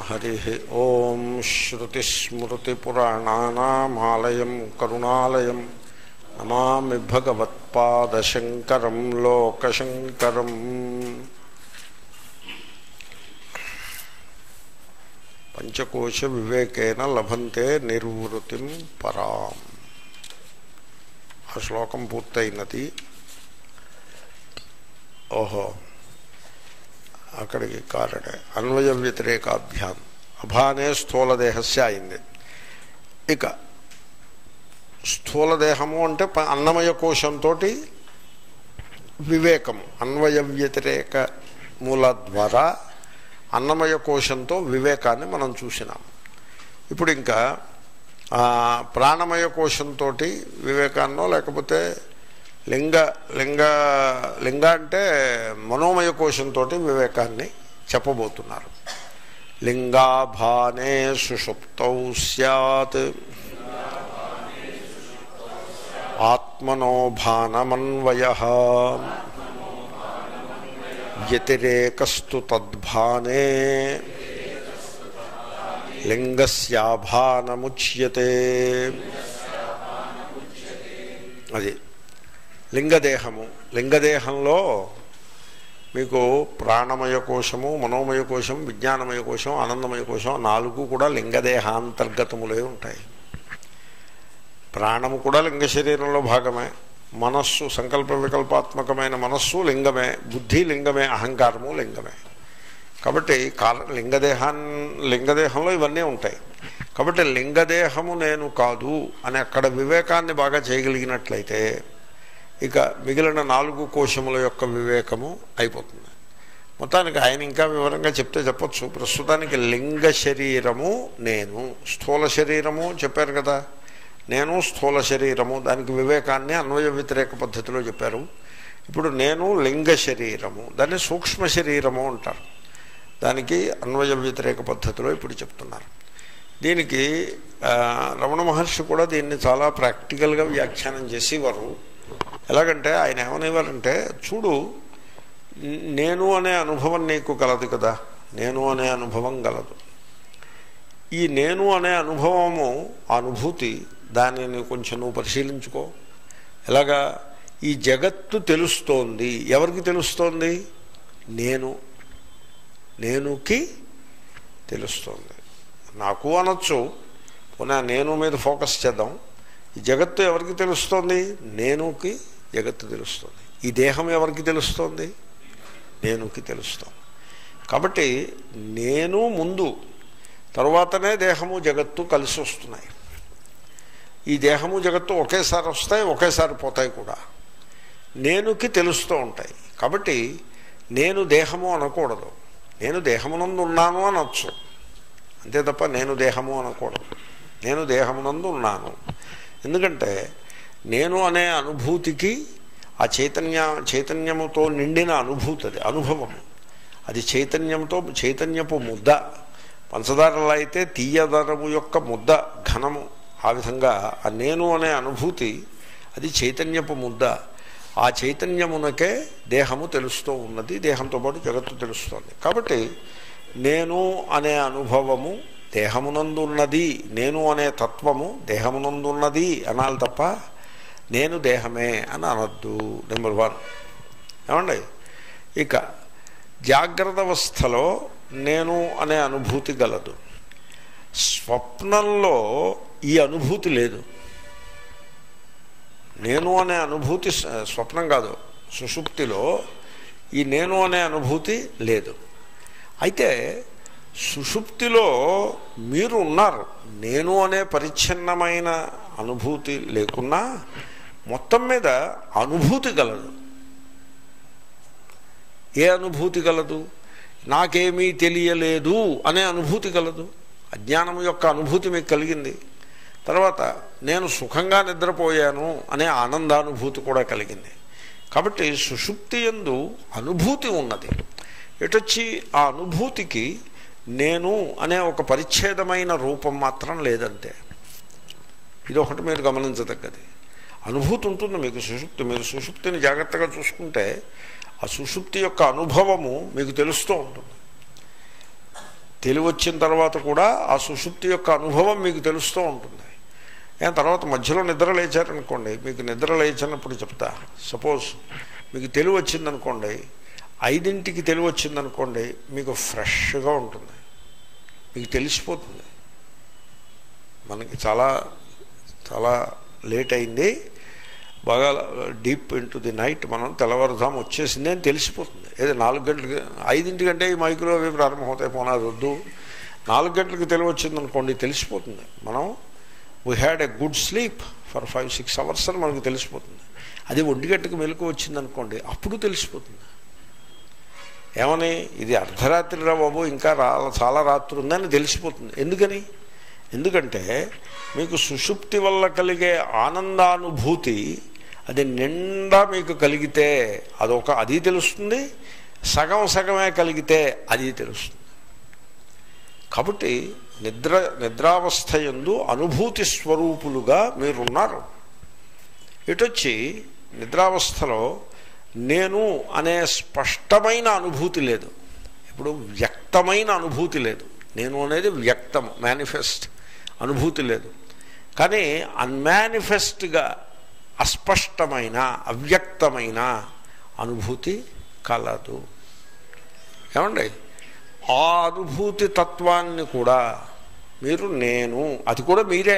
హరి ఓం శ్రుతిస్మృతిపురాణానామాలయం కరుణాలయం నమామి భగవత్పాదశంకరం లోకశంకరం పంచకోశ వివేకేన లభంతే నిర్వృతిం పరాం ఆ శ్లోకం పూర్తయినది ఓహో అక్కడికి కారడే అన్వయ వ్యతిరేకాభ్యాం అభానే స్థూలదేహస్య అయింది ఇక స్థూలదేహము అంటే ప- అన్నమయ కోశంతో వివేకము అన్వయ వ్యతిరేక మూల ద్వారా అన్నమయ కోశంతో వివేకాన్ని మనం చూసినాం ఇప్పుడు ఇంకా ఆ, ప్రాణమయ కోశంతో వివేకాన్నో లేకపోతే లింగ లింగ లింగ అంటే మనోమయ కోశంతో వివేకాన్ని చెప్పబోతున్నారు లింగాభానే సుషుప్తౌ సత్ ఆత్మనో భానమన్వయ వ్యతిరేకస్తు తద్భానే లింగస్యాభానముచ్యతే అది లింగదేహము లింగదేహంలో మీకు ప్రాణమయ కోశము మనోమయ కోశం విజ్ఞానమయ కోశం ఆనందమయ కోశం నాలుగు కూడా లింగదేహాంతర్గతములే ఉంటాయి ప్రాణము కూడా లింగ శరీరంలో భాగమే మనస్సు సంకల్ప వికల్పాత్మకమైన మనస్సు లింగమే బుద్ధి లింగమే అహంకారము లింగమే కాబట్టి కాల లింగదేహాన్ లింగదేహంలో ఇవన్నీ ఉంటాయి కాబట్టి లింగదేహము నేను కాదు అని అక్కడ వివేకాన్ని బాగా చేయగలిగినట్లయితే ఇక మిగిలిన నాలుగు కోశముల యొక్క వివేకము అయిపోతుంది మొత్తానికి ఆయన ఇంకా వివరంగా చెప్తే చెప్పొచ్చు ప్రస్తుతానికి లింగ శరీరము నేను స్థూల శరీరము చెప్పారు కదా నేను స్థూల శరీరము దానికి వివేకాన్ని అన్వయ వ్యతిరేక పద్ధతిలో చెప్పారు ఇప్పుడు నేను లింగ శరీరము దాన్ని సూక్ష్మ శరీరము అంటారు దానికి అన్వయ వ్యతిరేక పద్ధతిలో ఇప్పుడు చెప్తున్నారు దీనికి ఆ, రమణ మహర్షి కూడా దీన్ని చాలా ప్రాక్టికల్గా వ్యాఖ్యానం చేసేవారు ఎలాగంటే ఆయన ఏమనేవారంటే చూడు నేను అనే అనుభవం నీకు కలదు కదా నేను అనే అనుభవం గలదు ఈ నేను అనే అనుభవము ఆ అనుభూతి దానిని కొంచెం నువ్వు పరిశీలించుకో ఎలాగా ఈ జగత్తు తెలుస్తోంది ఎవరికి తెలుస్తోంది నేను నేనుకి తెలుస్తోంది నాకు అనొచ్చు పునః నేను మీద ఫోకస్ చేద్దాం ఈ జగత్తు ఎవరికి తెలుస్తోంది నేనుకి జగత్తు తెలుస్తుంది ఈ దేహం ఎవరికి తెలుస్తోంది నేనుకి తెలుస్తోంది కాబట్టి నేను ముందు తరువాతనే దేహము జగత్తు కలిసి వస్తున్నాయి ఈ దేహము జగత్తు ఒకేసారి వస్తాయి ఒకేసారి పోతాయి కూడా నేనుకి తెలుస్తూ ఉంటాయి కాబట్టి నేను దేహము అనకూడదు నేను దేహమునందు ఉన్నాను అనొచ్చు అంతే తప్ప నేను దేహము అనకూడదు నేను దేహమునందు ఉన్నాను ఎందుకంటే నేను అనే అనుభూతికి ఆ చైతన్య చైతన్యముతో నిండిన అనుభూతి అది అనుభవం అది చైతన్యంతో చైతన్యపు ముద్ద పంచదారలో అయితే తీయదనము యొక్క ముద్ద ఘనము ఆ విధంగా ఆ నేను అనే అనుభూతి అది చైతన్యపు ముద్ద ఆ చైతన్యమునకే దేహము తెలుస్తూ ఉన్నది దేహంతో పాటు జగత్తు తెలుస్తోంది కాబట్టి నేను అనే అనుభవము దేహమునందున్నది నేను అనే తత్వము దేహమునందున్నది అనాలి తప్ప నేను దేహమే అని అనొద్దు నెంబర్ వన్ ఏమండి ఇక జాగ్రత్త అవస్థలో నేను అనే అనుభూతి గలదు స్వప్నంలో ఈ అనుభూతి లేదు నేను అనే అనుభూతి స- స్వప్నం కాదు సుషుప్తిలో ఈ నేను అనే అనుభూతి లేదు అయితే సుషుప్తిలో మీరు ఉన్నారు నేను అనే పరిచ్ఛిన్నమైన అనుభూతి లేకున్నా మొత్తం మీద అనుభూతి గలదు ఏ అనుభూతి గలదు నాకేమీ తెలియలేదు అనే అనుభూతి గలదు అజ్ఞానం యొక్క అనుభూతి మీకు కలిగింది తర్వాత నేను సుఖంగా నిద్రపోయాను అనే ఆనందానుభూతి కూడా కలిగింది కాబట్టి సుషుప్తి ఎందు అనుభూతి ఉన్నది ఎటొచ్చి ఆ అనుభూతికి నేను అనే ఒక పరిచ్ఛేదమైన రూపం మాత్రం లేదంతే ఇది ఒకటి మీరు గమనించదగ్గది అనుభూతి ఉంటుంది మీకు సుషుప్తి మీరు సుషుప్తిని జాగ్రత్తగా చూసుకుంటే ఆ సుషుప్తి యొక్క అనుభవము మీకు తెలుస్తూ ఉంటుంది తెలివి వచ్చిన తర్వాత కూడా ఆ సుషుప్తి యొక్క అనుభవం మీకు తెలుస్తూ ఉంటుంది ఏ తర్వాత మధ్యలో నిద్ర లేచారనుకోండి మీకు నిద్ర లేచినప్పుడు చెప్తా సపోజ్ మీకు తెలివి వచ్చిందనుకోండి ఐదింటికి తెలివి వచ్చిందనుకోండి మీకు ఫ్రెష్గా ఉంటుంది మీకు తెలిసిపోతుంది మనకి చాలా చాలా లేట్ అయింది బాగా డీప్ ఇంటూ ది నైట్ మనం తెల్లవారుజాము వచ్చేసింది అని తెలిసిపోతుంది ఏదో నాలుగు గంటలకి ఐదింటికంటే ఈ మైకులో అవి ప్రారంభమవుతాయి పోనాది వద్దు నాలుగు గంటలకి తెలివి వచ్చిందనుకోండి తెలిసిపోతుంది మనం we had a good sleep for five six hours అని మనకు తెలిసిపోతుంది అది ఒంటి గంటకు మెలకు వచ్చిందనుకోండి అప్పుడు తెలిసిపోతుంది ఏమని ఇది అర్ధరాత్రి రా బాబు ఇంకా రా చాలా రాత్రి ఉందని తెలిసిపోతుంది ఎందుకని ఎందుకంటే మీకు సుషుప్తి వల్ల కలిగే ఆనందానుభూతి అది నిండా మీకు కలిగితే అదొక అది తెలుస్తుంది సగం సగమే కలిగితే అది తెలుస్తుంది కాబట్టి నిద్ర నిద్రావస్థ ఎందు అనుభూతి స్వరూపులుగా మీరున్నారు ఇటొచ్చి నిద్రావస్థలో నేను అనే స్పష్టమైన అనుభూతి లేదు ఇప్పుడు వ్యక్తమైన అనుభూతి లేదు నేను అనేది వ్యక్తం మేనిఫెస్ట్ అనుభూతి లేదు కానీ అన్మానిఫెస్ట్గా అస్పష్టమైన అవ్యక్తమైన అనుభూతి కలదు ఏమండి ఆ అనుభూతి తత్వాన్ని కూడా మీరు నేను అది కూడా మీరే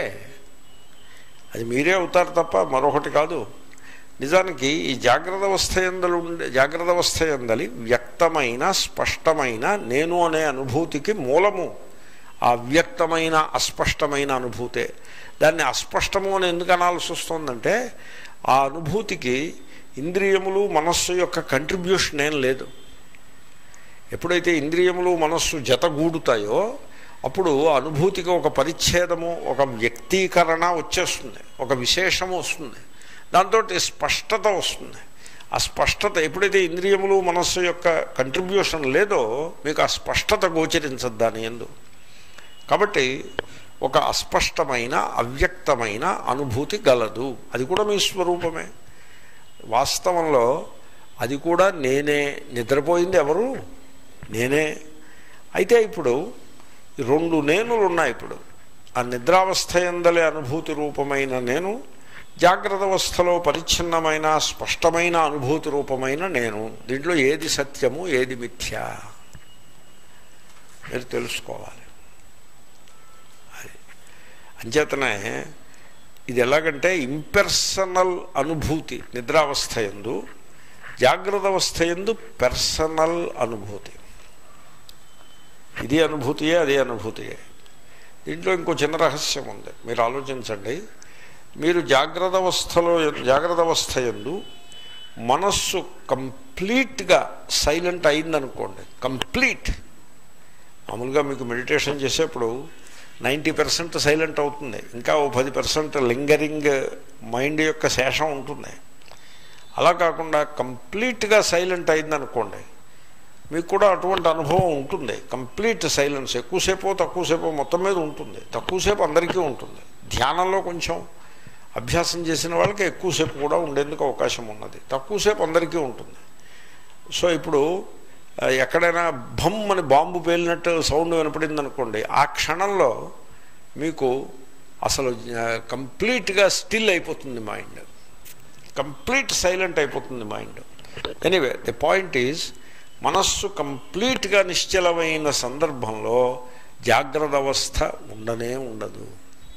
అది మీరే అవుతారు తప్ప మరొకటి కాదు నిజానికి ఈ జాగ్రత్త అవస్థ ఎందలు ఉండే జాగ్రత్త అవస్థ ఎందలి వ్యక్తమైన స్పష్టమైన నేను అనే అనుభూతికి మూలము ఆ వ్యక్తమైన అస్పష్టమైన అనుభూతే దాన్ని అస్పష్టము అని ఎందుకు అనాల్సి వస్తుందంటే ఆ అనుభూతికి ఇంద్రియములు మనస్సు యొక్క కంట్రిబ్యూషన్ ఏం లేదు ఎప్పుడైతే ఇంద్రియములు మనస్సు జతగూడుతాయో అప్పుడు అనుభూతికి ఒక పరిచ్ఛేదము ఒక వ్యక్తీకరణ వచ్చేస్తుంది ఒక విశేషము వస్తుంది దాంతో స్పష్టత వస్తుంది ఆ స్పష్టత ఎప్పుడైతే ఇంద్రియములు మనస్సు యొక్క కంట్రిబ్యూషన్ లేదో మీకు ఆ స్పష్టత గోచరించదు దాని ఎందు కాబట్టి ఒక అస్పష్టమైన అవ్యక్తమైన అనుభూతి గలదు అది కూడా మీ స్వరూపమే వాస్తవంలో అది కూడా నేనే నిద్రపోయింది ఎవరు నేనే అయితే ఇప్పుడు రెండు నేనులు ఉన్నాయి ఇప్పుడు ఆ నిద్రావస్థ ఎందలే అనుభూతి రూపమైన నేను జాగ్రత్త అవస్థలో పరిచ్ఛిన్నమైన స్పష్టమైన అనుభూతి రూపమైన నేను దీంట్లో ఏది సత్యము ఏది మిథ్య మీరు తెలుసుకోవాలి అది అంచేతనే ఇది ఎలాగంటే ఇంపెర్సనల్ అనుభూతి నిద్రావస్థ ఎందు జాగ్రత్త అవస్థ ఎందు పెర్సనల్ అనుభూతి ఇది అనుభూతియే అదే అనుభూతియే దీంట్లో ఇంకో చిన్న రహస్యం ఉంది మీరు ఆలోచించండి మీరు జాగ్రత్త అవస్థలో జాగ్రత్త అవస్థ ఎందు మనస్సు కంప్లీట్గా సైలెంట్ అయిందనుకోండి కంప్లీట్ మామూలుగా మీకు మెడిటేషన్ చేసేప్పుడు నైంటీ పర్సెంట్ సైలెంట్ అవుతుంది ఇంకా ఓ పది పర్సెంట్ లింగరింగ్ మైండ్ యొక్క శేషం ఉంటుంది అలా కాకుండా కంప్లీట్గా సైలెంట్ అయిందనుకోండి మీకు కూడా అటువంటి అనుభవం ఉంటుంది కంప్లీట్ సైలెన్స్ ఎక్కువసేపు తక్కువసేపు మొత్తం మీద ఉంటుంది తక్కువసేపు అందరికీ ఉంటుంది ధ్యానంలో కొంచెం అభ్యాసం చేసిన వాళ్ళకి ఎక్కువసేపు కూడా ఉండేందుకు అవకాశం ఉన్నది తక్కువసేపు అందరికీ ఉంటుంది సో ఇప్పుడు ఆ, ఎక్కడైనా భమ్ అని బాంబు పేలినట్టు సౌండ్ వినపడింది అనుకోండి ఆ క్షణంలో మీకు అసలు కంప్లీట్గా స్టిల్ అయిపోతుంది మైండ్ కంప్లీట్ సైలెంట్ అయిపోతుంది mind anyway the point is మనస్సు కంప్లీట్గా నిశ్చలమైన సందర్భంలో జాగ్రత్త అవస్థ ఉండనే ఉండదు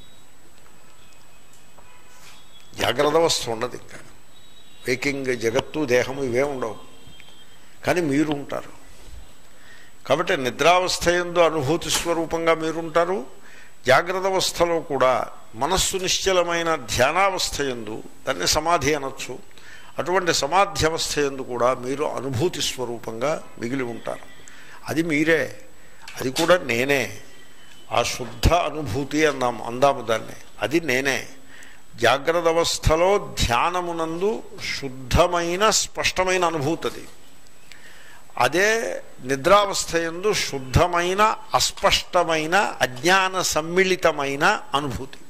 జాగ్రత్త అవస్థ ఉండదు ఇంకా వేకింగ్ జగత్తు దేహము ఇవే ఉండవు కానీ మీరు ఉంటారు కాబట్టి నిద్రావస్థ ఎందు అనుభూతి స్వరూపంగా మీరుంటారు జాగ్రత్త అవస్థలో కూడా మనస్సు నిశ్చలమైన ధ్యానావస్థ ఎందు దాన్ని సమాధి అనొచ్చు అటువంటి సమాధి అవస్థ ఎందు కూడా మీరు అనుభూతి స్వరూపంగా మిగిలి ఉంటారు అది మీరే అది కూడా నేనే ఆ శుద్ధ అనుభూతి అన్నాం అందాము దాన్ని అది నేనే జాగ్రత్త అవస్థలో ధ్యానమునందు శుద్ధమైన స్పష్టమైన అనుభూతి అది అదే నిద్రావస్థ ఎందు శుద్ధమైన అస్పష్టమైన అజ్ఞాన సమ్మిళితమైన అనుభూతి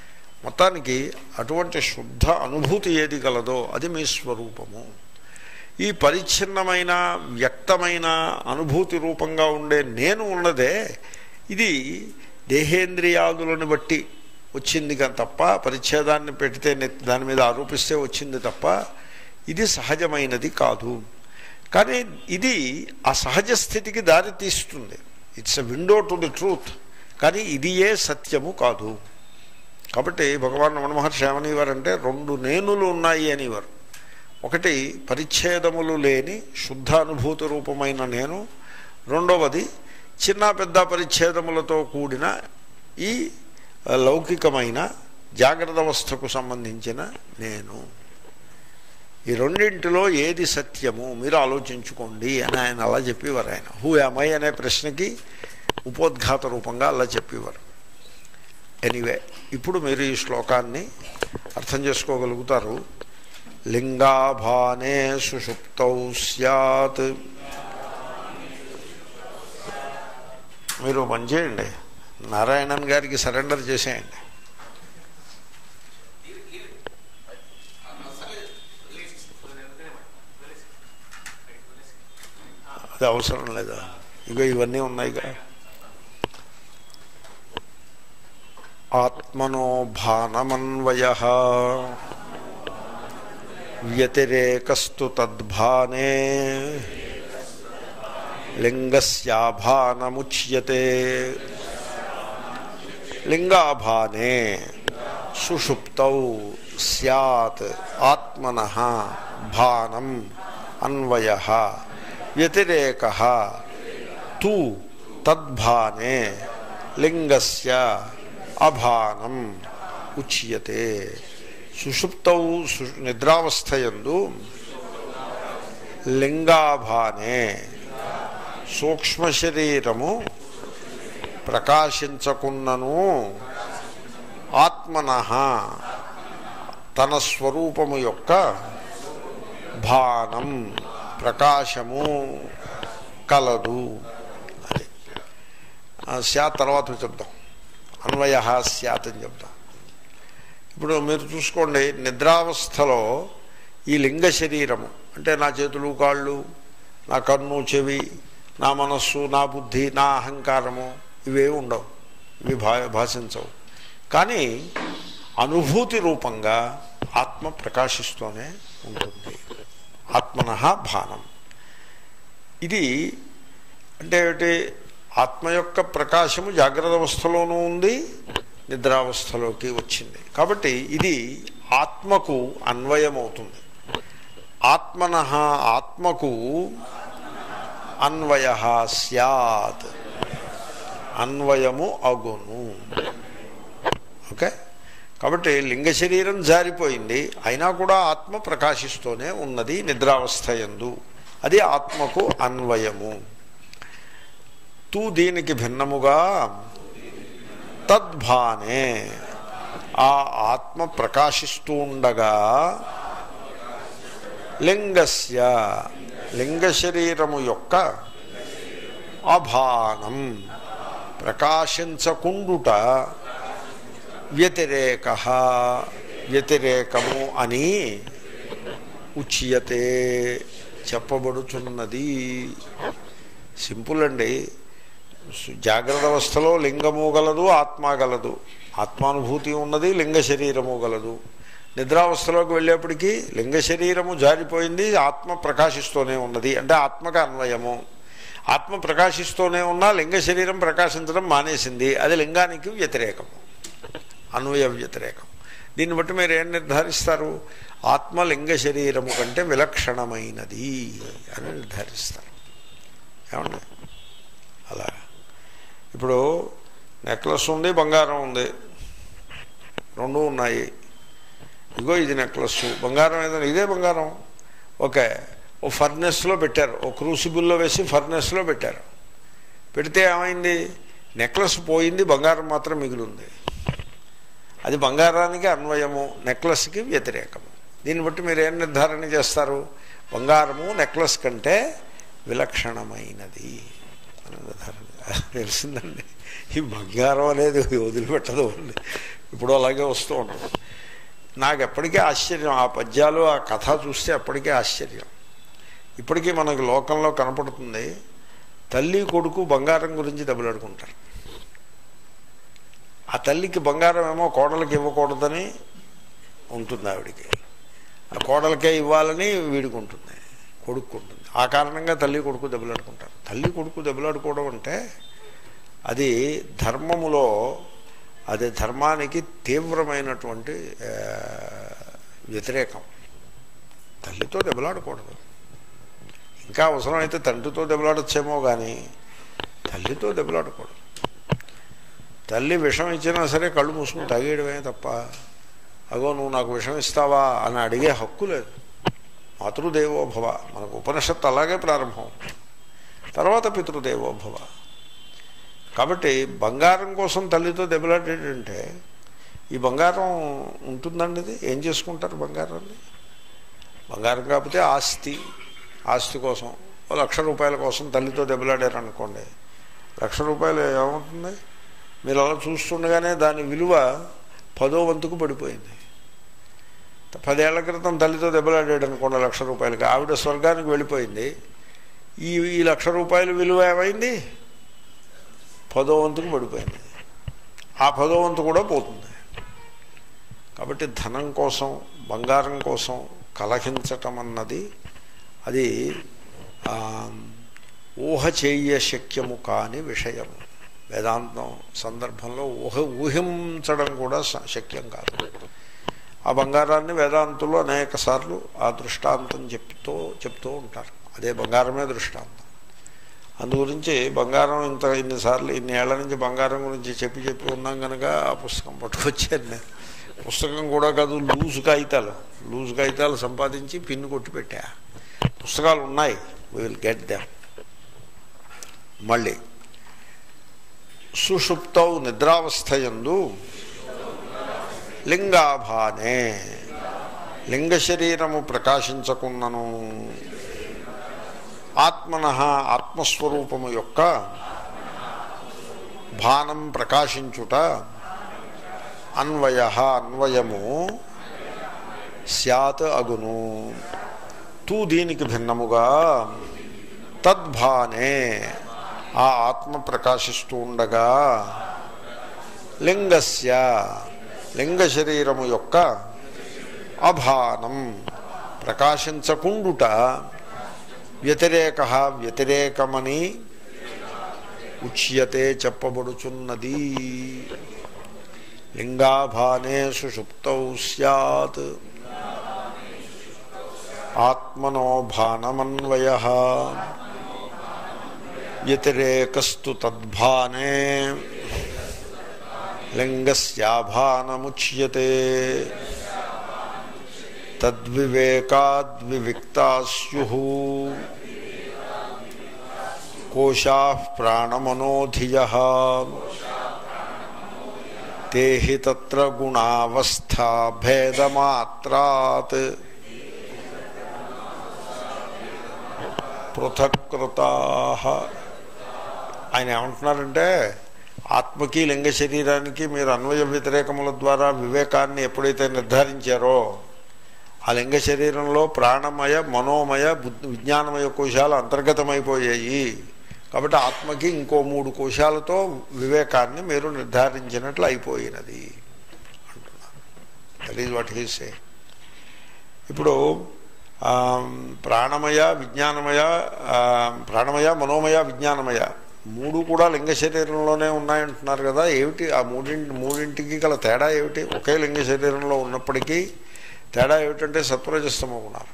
మొత్తానికి అటువంటి శుద్ధ అనుభూతి ఏది గలదో అది మీ స్వరూపము ఈ పరిచ్ఛిన్నమైన వ్యక్తమైన అనుభూతి రూపంగా ఉండే నేను ఉన్నదే ఇది దేహేంద్రియాదులను బట్టి వచ్చింది కానీ తప్ప పరిచ్ఛేదాన్ని పెడితే నెత్తి- దాని మీద ఆరోపిస్తే వచ్చింది తప్ప ఇది సహజమైనది కాదు కానీ ఇది ఆ సహజ స్థితికి దారి తీస్తుంది it's a window to the truth కానీ ఇది ఏ సత్యము కాదు కాబట్టి భగవాన్ రమణ మహర్షి ఏమనేవారంటే రెండు నేనులు ఉన్నాయి అనేవారు ఒకటి పరిచ్ఛేదములు లేని శుద్ధ అనుభూతి రూపమైన నేను రెండవది చిన్న పెద్ద పరిచ్ఛేదములతో కూడిన ఈ లౌకికమైన జాగ్రత్త అవస్థకు సంబంధించిన నేను ఈ రెండింటిలో ఏది సత్యము మీరు ఆలోచించుకోండి అని ఆయన అలా చెప్పేవారు ఆయన హూ అమై అనే ప్రశ్నకి ఉపోద్ఘాత రూపంగా అలా చెప్పేవారు ఎనీవే ఇప్పుడు మీరు ఈ శ్లోకాన్ని అర్థం చేసుకోగలుగుతారు లింగాభానే సుషుప్తౌ సత్ మీరు పని చేయండి నారాయణన్ గారికి సరెండర్ చేసేయండి అది అవసరం లేదా ఇగో ఇవన్నీ ఉన్నాయిగా ఆత్మనో భానమన్వయ వ్యతిరేకస్తు తద్భానే లింగస్యాభానముచ్యతే లింగాభానే సుషుప్తౌ సత్ ఆత్మన భానం అన్వయ వ్యతిరేక తు తద్భానే లింగస్య అభానం ఉచ్యతే సుషుప్తౌ సు- నిద్రావస్థయందు లింగాభానే సూక్ష్మ శరీరము ప్రకాశించకున్నను ఆత్మన తన స్వరూపము యొక్క భానం ప్రకాశము కలదు అది ఆ స్యాత్ తర్వాత చెప్దాం అన్వయ స్యాత్ అని చెప్తాం ఇప్పుడు మీరు చూసుకోండి నిద్రావస్థలో ఈ లింగ శరీరము అంటే నా చేతులు కాళ్ళు నా కన్ను చెవి నా మనస్సు నా బుద్ధి నా అహంకారము ఇవే ఉండవు ఇవి భా భాషించవు కానీ అనుభూతి రూపంగా ఆత్మ ప్రకాశిస్తూనే ఉంటుంది ఆత్మన భానం ఇది అంటే ఏమిటి ఆత్మ యొక్క ప్రకాశము జాగ్రత్త అవస్థలోనూ ఉంది నిద్రావస్థలోకి వచ్చింది కాబట్టి ఇది ఆత్మకు అన్వయమవుతుంది ఆత్మన ఆత్మకు అన్వయ సత్ అన్వయము అగును ఓకే కాబట్టి లింగ శరీరం జారిపోయింది అయినా కూడా ఆత్మ ప్రకాశిస్తూనే ఉన్నది నిద్రావస్థ యందు అది ఆత్మకు అన్వయము తూ దీనికి భిన్నముగా తద్భానే ఆ ఆత్మ ప్రకాశిస్తూ ఉండగా లింగస్య లింగ శరీరము యొక్క అభానం ప్రకాశించకుండుట వ్యతిరేక వ్యతిరేకము అని ఉచ్యతే చెప్పబడుచున్నది సింపుల్ అండి జాగ్రత్త అవస్థలో లింగము గలదు ఆత్మ గలదు ఆత్మానుభూతి ఉన్నది లింగ శరీరము గలదు నిద్రావస్థలోకి వెళ్ళేప్పటికీ లింగ శరీరము జారిపోయింది ఆత్మ ప్రకాశిస్తూనే ఉన్నది అంటే ఆత్మక అన్వయము ఆత్మ ప్రకాశిస్తూనే ఉన్నా లింగ శరీరం ప్రకాశించడం మానేసింది అది లింగానికి వ్యతిరేకము అన్వయ వ్యతిరేకం దీన్ని బట్టి మీరు ఏం నిర్ధారిస్తారు ఆత్మ లింగ శరీరము కంటే విలక్షణమైనది అని నిర్ధారిస్తారు ఏమండి అలా ఇప్పుడు నెక్లెస్ ఉంది బంగారం ఉంది రెండు ఉన్నాయి ఇగో ఇది నెక్లెస్ బంగారం ఏదైనా ఇదే బంగారం ఓకే ఓ ఫర్నెస్లో పెట్టారు ఓ క్రూసిబుల్లో వేసి ఫర్నెస్లో పెట్టారు పెడితే ఏమైంది నెక్లెస్ పోయింది బంగారం మాత్రం మిగిలింది అది బంగారానికి అన్వయము నెక్లెస్కి వ్యతిరేకము దీన్ని బట్టి మీరు ఏం నిర్ధారణ చేస్తారు బంగారము నెక్లెస్ కంటే విలక్షణమైనది అని నిర్ధారణ తెలిసిందండి ఈ బంగారం అనేది వదిలిపెట్టదు ఉంది ఇప్పుడు అలాగే వస్తూ ఉంటుంది నాకు ఎప్పటికీ ఆశ్చర్యం ఆ పద్యాలు ఆ కథ చూస్తే ఎప్పటికీ ఆశ్చర్యం ఇప్పటికీ మనకి లోకంలో కనపడుతుంది తల్లి కొడుకు బంగారం గురించి దెబ్బలాడుకుంటారు ఆ తల్లికి బంగారం ఏమో కోడలికి ఇవ్వకూడదని ఉంటుంది ఆవిడికి ఆ కోడలకే ఇవ్వాలని వీడికి ఉంటుంది కొడుకు ఉంటుంది ఆ కారణంగా తల్లి కొడుకు దెబ్బలాడుకుంటారు తల్లి కొడుకు దెబ్బలాడుకోవడం అంటే అది ధర్మములో అది ధర్మానికి తీవ్రమైనటువంటి ఆ, వ్యతిరేకం తల్లితో దెబ్బలాడకూడదు ఇంకా అవసరమైతే తండ్రితో దెబ్బలాడచ్చేమో కానీ తల్లితో దెబ్బలాడకూడదు తల్లి విషం ఇచ్చినా సరే కళ్ళు మూసుకుని తాగేయడమే తప్ప అగో నువ్వు నాకు విషం ఇస్తావా అని అడిగే హక్కు లేదు మాతృదేవో భవ మనకు ఉపనిషత్తు అలాగే ప్రారంభం తర్వాత పితృదేవో భవ కాబట్టి బంగారం కోసం తల్లితో దెబ్బలాడేటంటే ఈ బంగారం ఉంటుందండి ఇది ఏం చేసుకుంటారు బంగారాన్ని బంగారం కాకపోతే ఆస్తి ఆస్తి కోసం ఓ లక్ష రూపాయల కోసం తల్లితో దెబ్బలాడారు అనుకోండి లక్ష రూపాయలు ఏమవుతుంది మీరు అలా చూస్తుండగానే దాని విలువ పదో వంతుకు పడిపోయింది పదేళ్ల క్రితం తల్లితో దెబ్బలాడాడు అనుకోండి లక్ష రూపాయలకి ఆవిడ స్వర్గానికి వెళ్ళిపోయింది ఈ ఈ లక్ష రూపాయల విలువ ఏమైంది పదో వంతుకు పడిపోయింది ఆ పదో వంతు కూడా పోతుంది కాబట్టి ధనం కోసం బంగారం కోసం కలహించటం అన్నది అది ఆ, ఊహ చేయ శక్యము కాని విషయము వేదాంతం సందర్భంలో ఊహ ఊహించడం కూడా స- శక్యం కాదు ఆ బంగారాన్ని వేదాంతులు అనేక సార్లు ఆ దృష్టాంతం చెప్తూ చెప్తూ ఉంటారు అదే బంగారమే దృష్టాంతం అందుగురించి బంగారం ఇంత ఇన్నిసార్లు ఇన్ని ఏళ్ల నుంచి బంగారం గురించి చెప్పి చెప్పి ఉన్నాం కనుక ఆ పుస్తకం పట్టుకొచ్చాను నేను పుస్తకం కూడా కాదు లూజు కాగితాలు లూజు కాగితాలు సంపాదించి పిన్ను కొట్టి పెట్టా పుస్తకాలు ఉన్నాయి వీ విల్ గెట్ దెమ్ మళ్ళీ సుషుప్తౌ నిద్రావస్థయందు లింగాభానే లింగ శరీరము ప్రకాశించకున్నను ఆత్మన ఆత్మస్వరూపము యొక్క భానం ప్రకాశించుట అన్వయ అన్వయము స్యాత్ అగును తూ దీనికి భిన్నముగా తద్భానే ఆ ఆత్మ ప్రకాశిస్తూ ఉండగా లింగస్య లింగ శరీరము యొక్క అభానం ప్రకాశించకుండుట వ్యతిరేక వ్యతిరేకమని ఉచ్యతే చెప్పబడుచున్నది లింగాభానే సుషుప్తౌ సత్ ఆత్మనో భానమన్వయ వ్యతిరేకస్తు తద్భానే లింగస్యాభానముచ్యతే తద్వివేకాద్వివిక్తా స్యు కోశా ప్రాణమనోధియ తే హి తత్ర గుణావస్థా భేదమాత్రాత్ పృథక్కృతా ఆయన ఏమంటున్నారంటే ఆత్మకి లింగ శరీరానికి మీరు అన్వయ వ్యతిరేకముల ద్వారా వివేకాన్ని ఎప్పుడైతే నిర్ధారించారో ఆ లింగ శరీరంలో ప్రాణమయ మనోమయ బుద్ధి విజ్ఞానమయ కోశాలు అంతర్గతమైపోయాయి కాబట్టి ఆత్మకి ఇంకో మూడు కోశాలతో వివేకాన్ని మీరు నిర్ధారించినట్లు అయిపోయినది అంటున్నారు that is what he say ఇప్పుడు ఆ, ప్రాణమయ విజ్ఞానమయ ఆ, ప్రాణమయ మనోమయ విజ్ఞానమయ మూడు కూడా లింగ శరీరంలోనే ఉన్నాయంటున్నారు కదా ఏమిటి ఆ మూడింటి మూడింటికి గల తేడా ఏమిటి ఒకే లింగ శరీరంలో ఉన్నప్పటికీ తేడా ఏమిటంటే సత్వరజస్తమ గుణాలు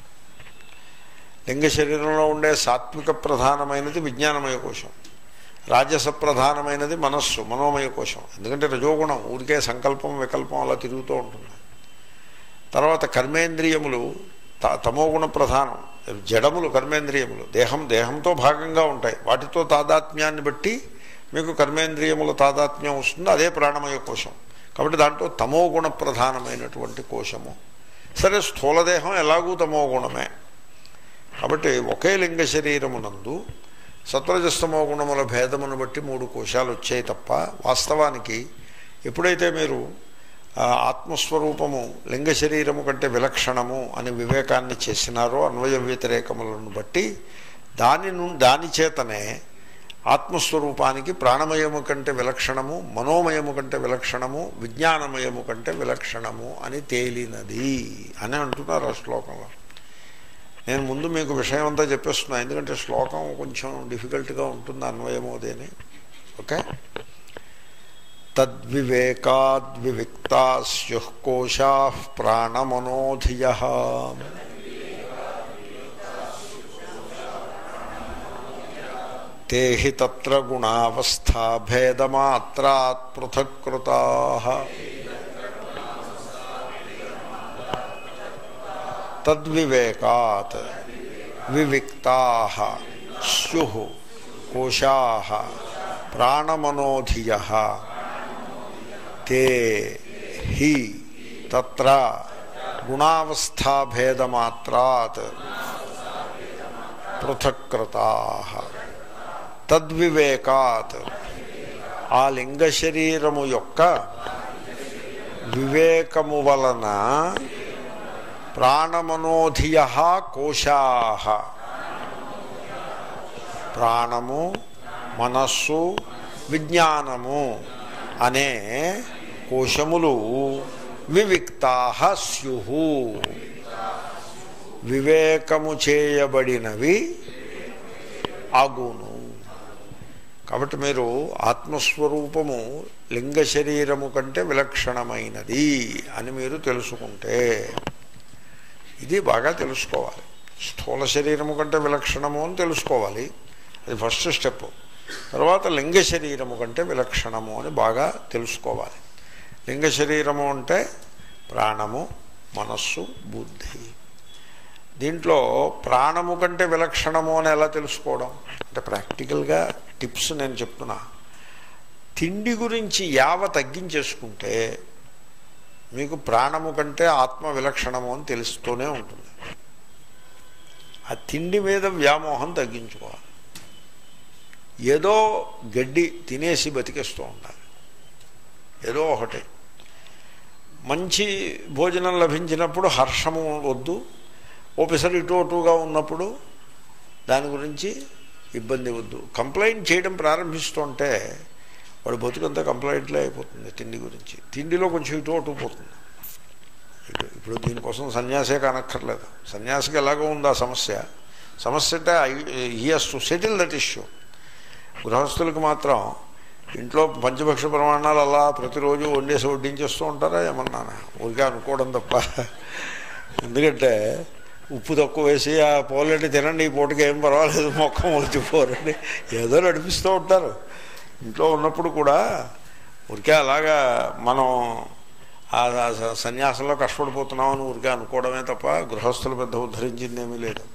లింగ శరీరంలో ఉండే సాత్విక ప్రధానమైనది విజ్ఞానమయ కోశం రాజస ప్రధానమైనది మనస్సు మనోమయ కోశం ఎందుకంటే రజోగుణం ఊరికే సంకల్పం వికల్పం అలా తిరుగుతూ ఉంటుంది తర్వాత కర్మేంద్రియములు త- తమోగుణ ప్రధానం జడములు కర్మేంద్రియములు దేహం దేహంతో భాగంగా ఉంటాయి వాటితో తాదాత్మ్యాన్ని బట్టి మీకు కర్మేంద్రియముల తాదాత్మ్యం వస్తుంది అదే ప్రాణమయ కోశం కాబట్టి దాంట్లో తమోగుణ ప్రధానమైనటువంటి కోశము సరే స్థూలదేహం ఎలాగూ తమోగుణమే కాబట్టి ఒకే లింగ శరీరమునందు సత్వరజస్తమో గుణముల భేదమును బట్టి మూడు కోశాలు వచ్చాయి తప్ప వాస్తవానికి ఎప్పుడైతే మీరు ఆ, ఆత్మస్వరూపము లింగ శరీరము కంటే విలక్షణము అని వివేకాన్ని చేసినారో అన్వయ వ్యతిరేకములను బట్టి దాని నుండి దాని చేతనే ఆత్మస్వరూపానికి ప్రాణమయము కంటే విలక్షణము మనోమయము కంటే విలక్షణము విజ్ఞానమయము కంటే విలక్షణము అని తేలినది అని అంటున్నారు ఆ శ్లోకంలో నేను ముందు మీకు విషయం అంతా చెప్పేస్తున్నా ఎందుకంటే శ్లోకం కొంచెం డిఫికల్ట్గా ఉంటుంది అన్వయమోదేని ఓకే తద్వివేకాద్వివిక్తా స్యుః కోశా ప్రాణమనోధియ తే హి తత్ర గుణావస్థా భేదమాత్రాత్ పృథక్కృతా తద్వివేకాత్ వివిక్తా స్యు కోశా ప్రాణమనోధియ తే హి తత్ర గుణావస్థాభేదమాత్రాత్ పృథక్కృతా తద్వివేకాత్ ఆ లింగ శరీరము యొక్క వివేకము వలన ప్రాణమనోధియ కోశా ప్రాణము మనస్సు విజ్ఞానము అనే కోశములు వివిక్తా స్యు వివేకము చేయబడినవి అగును కాబట్టి మీరు ఆత్మస్వరూపము లింగ శరీరము కంటే విలక్షణమైనది అని మీరు తెలుసుకుంటే ఇది బాగా తెలుసుకోవాలి స్థూల శరీరము కంటే విలక్షణము అని తెలుసుకోవాలి అది ఫస్ట్ స్టెప్ తర్వాత లింగ శరీరము కంటే విలక్షణము అని బాగా తెలుసుకోవాలి లింగ శరీరము అంటే ప్రాణము మనస్సు బుద్ధి దీంట్లో ప్రాణము కంటే విలక్షణము అని ఎలా తెలుసుకోవడం అంటే ప్రాక్టికల్గా టిప్స్ నేను చెప్తున్నా తిండి గురించి యావ తగ్గించేసుకుంటే మీకు ప్రాణము కంటే ఆత్మ విలక్షణము అని తెలుస్తూనే ఉంటుంది ఆ తిండి మీద వ్యామోహం తగ్గించుకోవాలి ఏదో గడ్డి తినేసి బతికేస్తూ ఉండాలి ఏదో ఒకటి మంచి భోజనం లభించినప్పుడు హర్షము వద్దు ఓపెసరి ఇటు అటుగా ఉన్నప్పుడు దాని గురించి ఇబ్బంది వద్దు కంప్లైంట్ చేయడం ప్రారంభిస్తుంటే వాడు బతుకంతా కంప్లైంట్లే అయిపోతుంది తిండి గురించి తిండిలో కొంచెం ఇటు అటు పోతుంది ఇటు ఇప్పుడు దీనికోసం సన్యాసే కానక్కర్లేదు సన్యాసికి ఎలాగో ఉంది ఆ సమస్య సమస్య అంటే he has to settle that issue గృహస్థులకు మాత్రం ఇంట్లో పంచభక్ష ప్రమాణాలు అలా ప్రతిరోజు వండేసి వడ్డించేస్తూ ఉంటారా ఏమన్నానా ఊరికే అనుకోవడం తప్ప ఎందుకంటే ఉప్పు తక్కువ వేసి ఆ పోలేటి తినండి ఈ పూటకి ఏం పర్వాలేదు మొక్క మొలిచిపోరండి ఏదో నడిపిస్తూ ఉంటారు ఇంట్లో ఉన్నప్పుడు కూడా ఊరికే అలాగా మనం ఆ స- సన్యాసంలో కష్టపడిపోతున్నామని ఊరికే అనుకోవడమే తప్ప గృహస్థులు పెద్ద ఉద్ధరించిందేమీ లేదు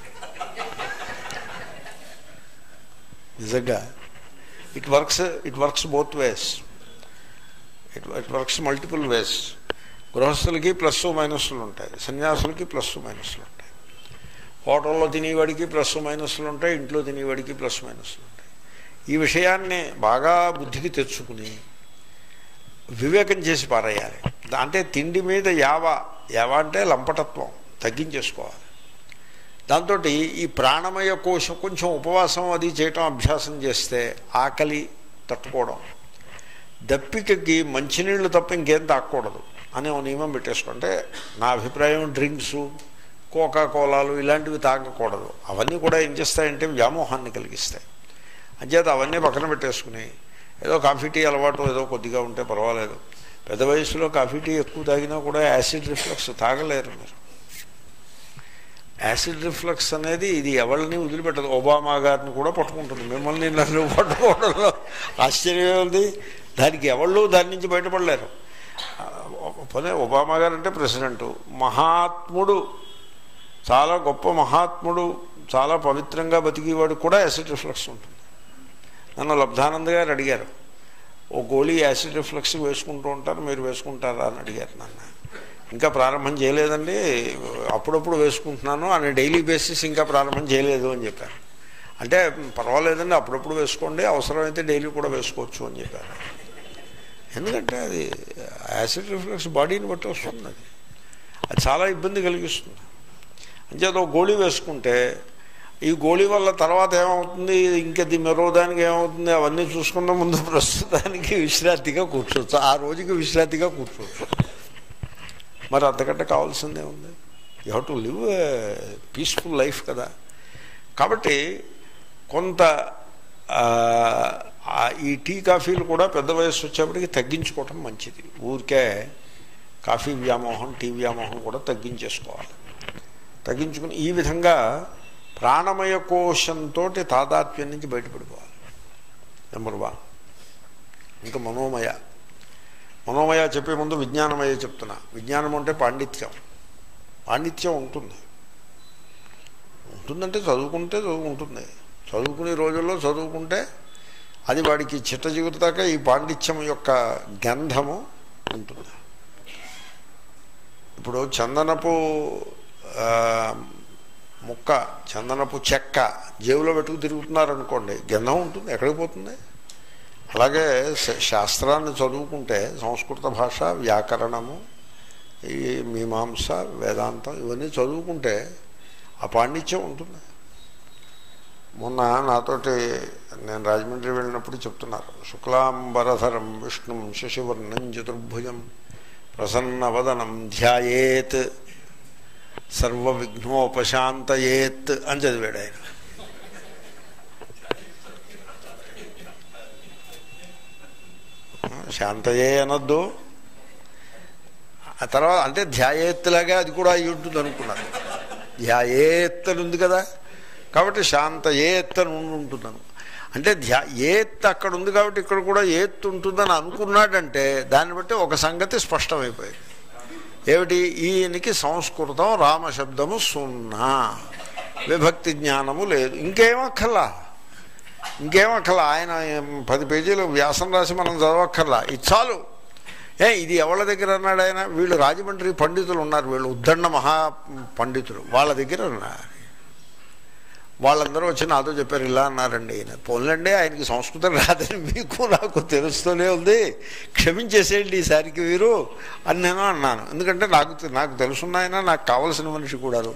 నిజంగా it works it works both ways it it works multiple ways గృహస్థులకి ప్లస్ మైనస్లు ఉంటాయి సన్యాసులకి ప్లస్ మైనస్లు ఉంటాయి హోటల్లో తినేవాడికి ప్లస్ మైనస్లు ఉంటాయి ఇంట్లో తినేవాడికి ప్లస్ మైనస్లు ఉంటాయి ఈ విషయాన్ని బాగా బుద్ధికి తెచ్చుకుని వివేకం చేసి పారేయాలి దా- అంటే తిండి మీద యావ యావ అంటే లంపటత్వం తగ్గించేసుకోవాలి దాంతో ఈ ప్రాణమయ కోశం కొంచెం ఉపవాసం అది చేయటం అభ్యాసం చేస్తే ఆకలి తట్టుకోవడం దప్పికకి మంచినీళ్ళు తప్ప ఇంకేం తాగకూడదు అనే ఒక నియమం పెట్టేసుకుంటే నా అభిప్రాయం డ్రింక్స్ కోకా కోలాలు ఇలాంటివి తాగకూడదు అవన్నీ కూడా ఏం చేస్తాయంటే వ్యామోహాన్ని కలిగిస్తాయి అంచేత అవన్నీ పక్కన పెట్టేసుకుని ఏదో కాఫీ టీ అలవాటు ఏదో కొద్దిగా ఉంటే పర్వాలేదు పెద్ద వయసులో కాఫీ టీ ఎక్కువ తాగినా కూడా యాసిడ్ రిఫ్లక్స్ తాగలేరు మీరు యాసిడ్ రిఫ్లక్స్ అనేది ఇది ఎవరిని వదిలిపెట్టదు ఒబామా గారిని కూడా పట్టుకుంటుంది మిమ్మల్ని నన్ను పట్టుకోవడంలో ఆశ్చర్యం ఉంది దానికి ఎవళ్ళు దాని నుంచి బయటపడలేరు ఆ, పోనీ ఒబామా గారు అంటే ప్రెసిడెంట్ మహాత్ముడు చాలా గొప్ప మహాత్ముడు చాలా పవిత్రంగా బతికేవాడు కూడా యాసిడ్ రిఫ్లక్స్ ఉంటుంది నన్ను లబ్ధానంద్ గారు అడిగారు ఓ గోళీ యాసిడ్ రిఫ్లక్స్ వేసుకుంటూ ఉంటారు మీరు వేసుకుంటారా అని అడిగారు నన్ను ఇంకా ప్రారంభం చేయలేదండి అప్పుడప్పుడు వేసుకుంటున్నాను అని డైలీ బేసిస్ ఇంకా ప్రారంభం చేయలేదు అని చెప్పారు అంటే పర్వాలేదండి అప్పుడప్పుడు వేసుకోండి అవసరమైతే డైలీ కూడా వేసుకోవచ్చు అని చెప్పారు ఎందుకంటే అది యాసిడ్ రిఫ్లెక్స్ బాడీని బట్టి వస్తుంది అది అది చాలా ఇబ్బంది కలిగిస్తుంది అంచేత ఒక గోళీ వేసుకుంటే ఈ గోళీ వల్ల తర్వాత ఏమవుతుంది ఇంకది మరో దానికి ఏమవుతుంది అవన్నీ చూసుకున్న ముందు ప్రస్తుతానికి విశ్రాంతిగా కూర్చోవచ్చు ఆ రోజుకి విశ్రాంతిగా కూర్చోవచ్చు మరి అంతకంటే కావాల్సిందే ఉంది you have to live peaceful life కదా కాబట్టి కొంత ఆ, ఆ, ఈ టీ కాఫీలు కూడా పెద్ద వయసు వచ్చేప్పటికి తగ్గించుకోవటం మంచిది ఊరికే కాఫీ వ్యామోహం టీ వ్యామోహం కూడా తగ్గించేసుకోవాలి తగ్గించుకుని ఈ విధంగా ప్రాణమయ కోశంతో తాదాత్మ్యం నుంచి బయటపడిపోవాలి నెంబర్ వన్ ఇంకా మనోమయ మనోమయ చెప్పే ముందు విజ్ఞానమయ చెప్తున్నా విజ్ఞానం అంటే పాండిత్యం పాండిత్యం ఉంటుంది ఉంటుందంటే చదువుకుంటే చదువుకుంటుంది చదువుకునే రోజుల్లో చదువుకుంటే అది వాడికి చిట్ట చిగురుతాక ఈ పాండిత్యం యొక్క గంధము ఉంటుంది ఇప్పుడు చందనపు ఆ, ముక్క చందనపు చెక్క జేబులో పెట్టుకు తిరుగుతున్నారనుకోండి గంధం ఉంటుంది ఎక్కడికి పోతుంది అలాగే శ- శాస్త్రాన్ని చదువుకుంటే సంస్కృత భాష వ్యాకరణము ఈ మీమాంస వేదాంతం ఇవన్నీ చదువుకుంటే ఆ పాండిత్యం ఉంటుంది మొన్న నాతోటి నేను రాజమండ్రి వెళ్ళినప్పుడు చెప్తున్నారు శుక్లాంబరధరం విష్ణుం శశివర్ణం చతుర్భుజం ప్రసన్నవదనం ధ్యాయేత్ సర్వ విఘ్నోపశాంతయేత్ అని చదివాడు ఆయన శాంతయే అనొద్దు ఆ తర్వాత అంటే ధ్యాయేత్తులాగా అది కూడా అయి ఉంటుంది అనుకున్నారు ధ్యాయేత్ అని ఉంది కదా కాబట్టి శాంత ఏత్ అని ఉండి ఉంటుందను అంటే ధ్యా ఏత్ అక్కడ ఉంది కాబట్టి ఇక్కడ కూడా ఏత్ ఉంటుందని అనుకున్నాడంటే దాన్ని బట్టి ఒక సంగతి స్పష్టమైపోయింది ఏమిటి ఈయనకి సంస్కృతం రామశబ్దము సున్నా విభక్తి జ్ఞానము లేదు ఇంకేమక్కర్లా ఇంకేమక్కర్లా ఆయన ఏం పది పేజీలు వ్యాసం రాసి మనం చదవక్కర్లా ఇది చాలు ఏ ఇది ఎవరి దగ్గర అన్నాడు ఆయన వీళ్ళు రాజమండ్రి పండితులు ఉన్నారు వీళ్ళు ఉద్దండ మహా పండితులు వాళ్ళ దగ్గర ఉన్నారు వాళ్ళందరూ వచ్చి నాతో చెప్పారు ఇలా అన్నారండి ఈయన పోన్లండి ఆయనకి సంస్కృతం రాదని మీకు నాకు తెలుస్తూనే ఉంది క్షమించేసేయండి ఈసారికి వీరు అని నేను అన్నాను ఎందుకంటే నాకు తె- నాకు తెలుసున్నాయన నాకు కావలసిన మనిషి కూడాను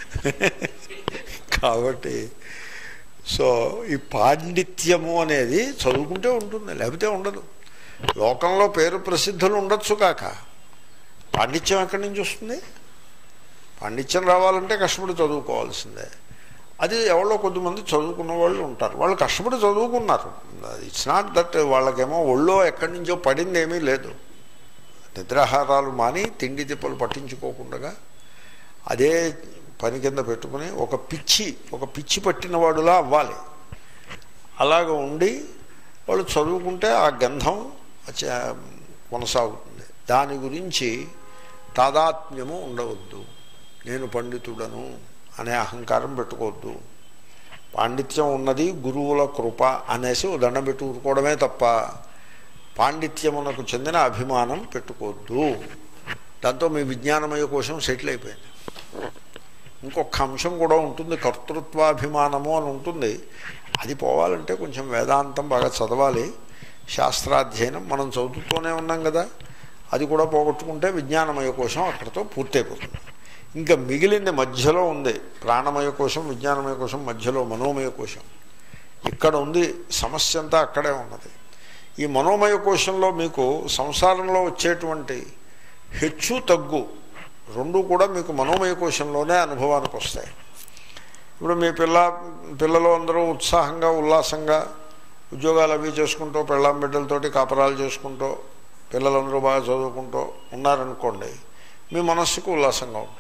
కాబట్టి సో ఈ పాండిత్యము అనేది చదువుకుంటే ఉంటుంది లేకపోతే ఉండదు లోకంలో పేరు ప్రసిద్ధులు ఉండొచ్చు కాక పాండిత్యం ఎక్కడి నుంచి వస్తుంది పాండిత్యం రావాలంటే కష్టపడి చదువుకోవాల్సిందే అది ఎవరో కొద్దిమంది చదువుకున్న వాళ్ళు ఉంటారు వాళ్ళు కష్టపడి చదువుకున్నారు ఇట్స్ నాట్ దట్ వాళ్ళకేమో ఒళ్ళో ఎక్కడి నుంచో పడింది ఏమీ లేదు నిద్రాహారాలు మాని తిండి తిప్పలు పట్టించుకోకుండా అదే పని కింద పెట్టుకుని ఒక పిచ్చి ఒక పిచ్చి పట్టిన వాడులా అవ్వాలి అలాగ ఉండి వాళ్ళు చదువుకుంటే ఆ గంధం చ- కొనసాగుతుంది దాని గురించి తాదాత్మ్యము ఉండవద్దు నేను పండితుడను అనే అహంకారం పెట్టుకోవద్దు పాండిత్యం ఉన్నది గురువుల కృప అనేసి ఓ దండం పెట్టి ఊరుకోవడమే తప్ప పాండిత్యమునకు చెందిన అభిమానం పెట్టుకోవద్దు దాంతో మీ విజ్ఞానమయ కోసం సెటిల్ అయిపోయింది ఇంకొక అంశం కూడా ఉంటుంది కర్తృత్వాభిమానము అని ఉంటుంది అది పోవాలంటే కొంచెం వేదాంతం బాగా చదవాలి శాస్త్రాధ్యయనం మనం చదువుతూనే ఉన్నాం కదా అది కూడా పోగొట్టుకుంటే విజ్ఞానమయ కోశం అక్కడితో పూర్తయిపోతుంది ఇంకా మిగిలింది మధ్యలో ఉంది ప్రాణమయ కోశం విజ్ఞానమయ కోశం మధ్యలో మనోమయ కోశం ఇక్కడ ఉంది సమస్య అంతా అక్కడే ఉన్నది ఈ మనోమయ కోశంలో మీకు సంసారంలో వచ్చేటువంటి హెచ్చు తగ్గు రెండు కూడా మీకు మనోమయ కోశంలోనే అనుభవానికి వస్తాయి ఇప్పుడు మీ పిల్ల పిల్లలు అందరూ ఉత్సాహంగా ఉల్లాసంగా ఉద్యోగాలు అవి చేసుకుంటూ పెళ్ళాం బిడ్డలతోటి కాపరాలు చేసుకుంటూ పిల్లలందరూ బాగా చదువుకుంటూ ఉన్నారనుకోండి మీ మనస్సుకు ఉల్లాసంగా ఉంటుంది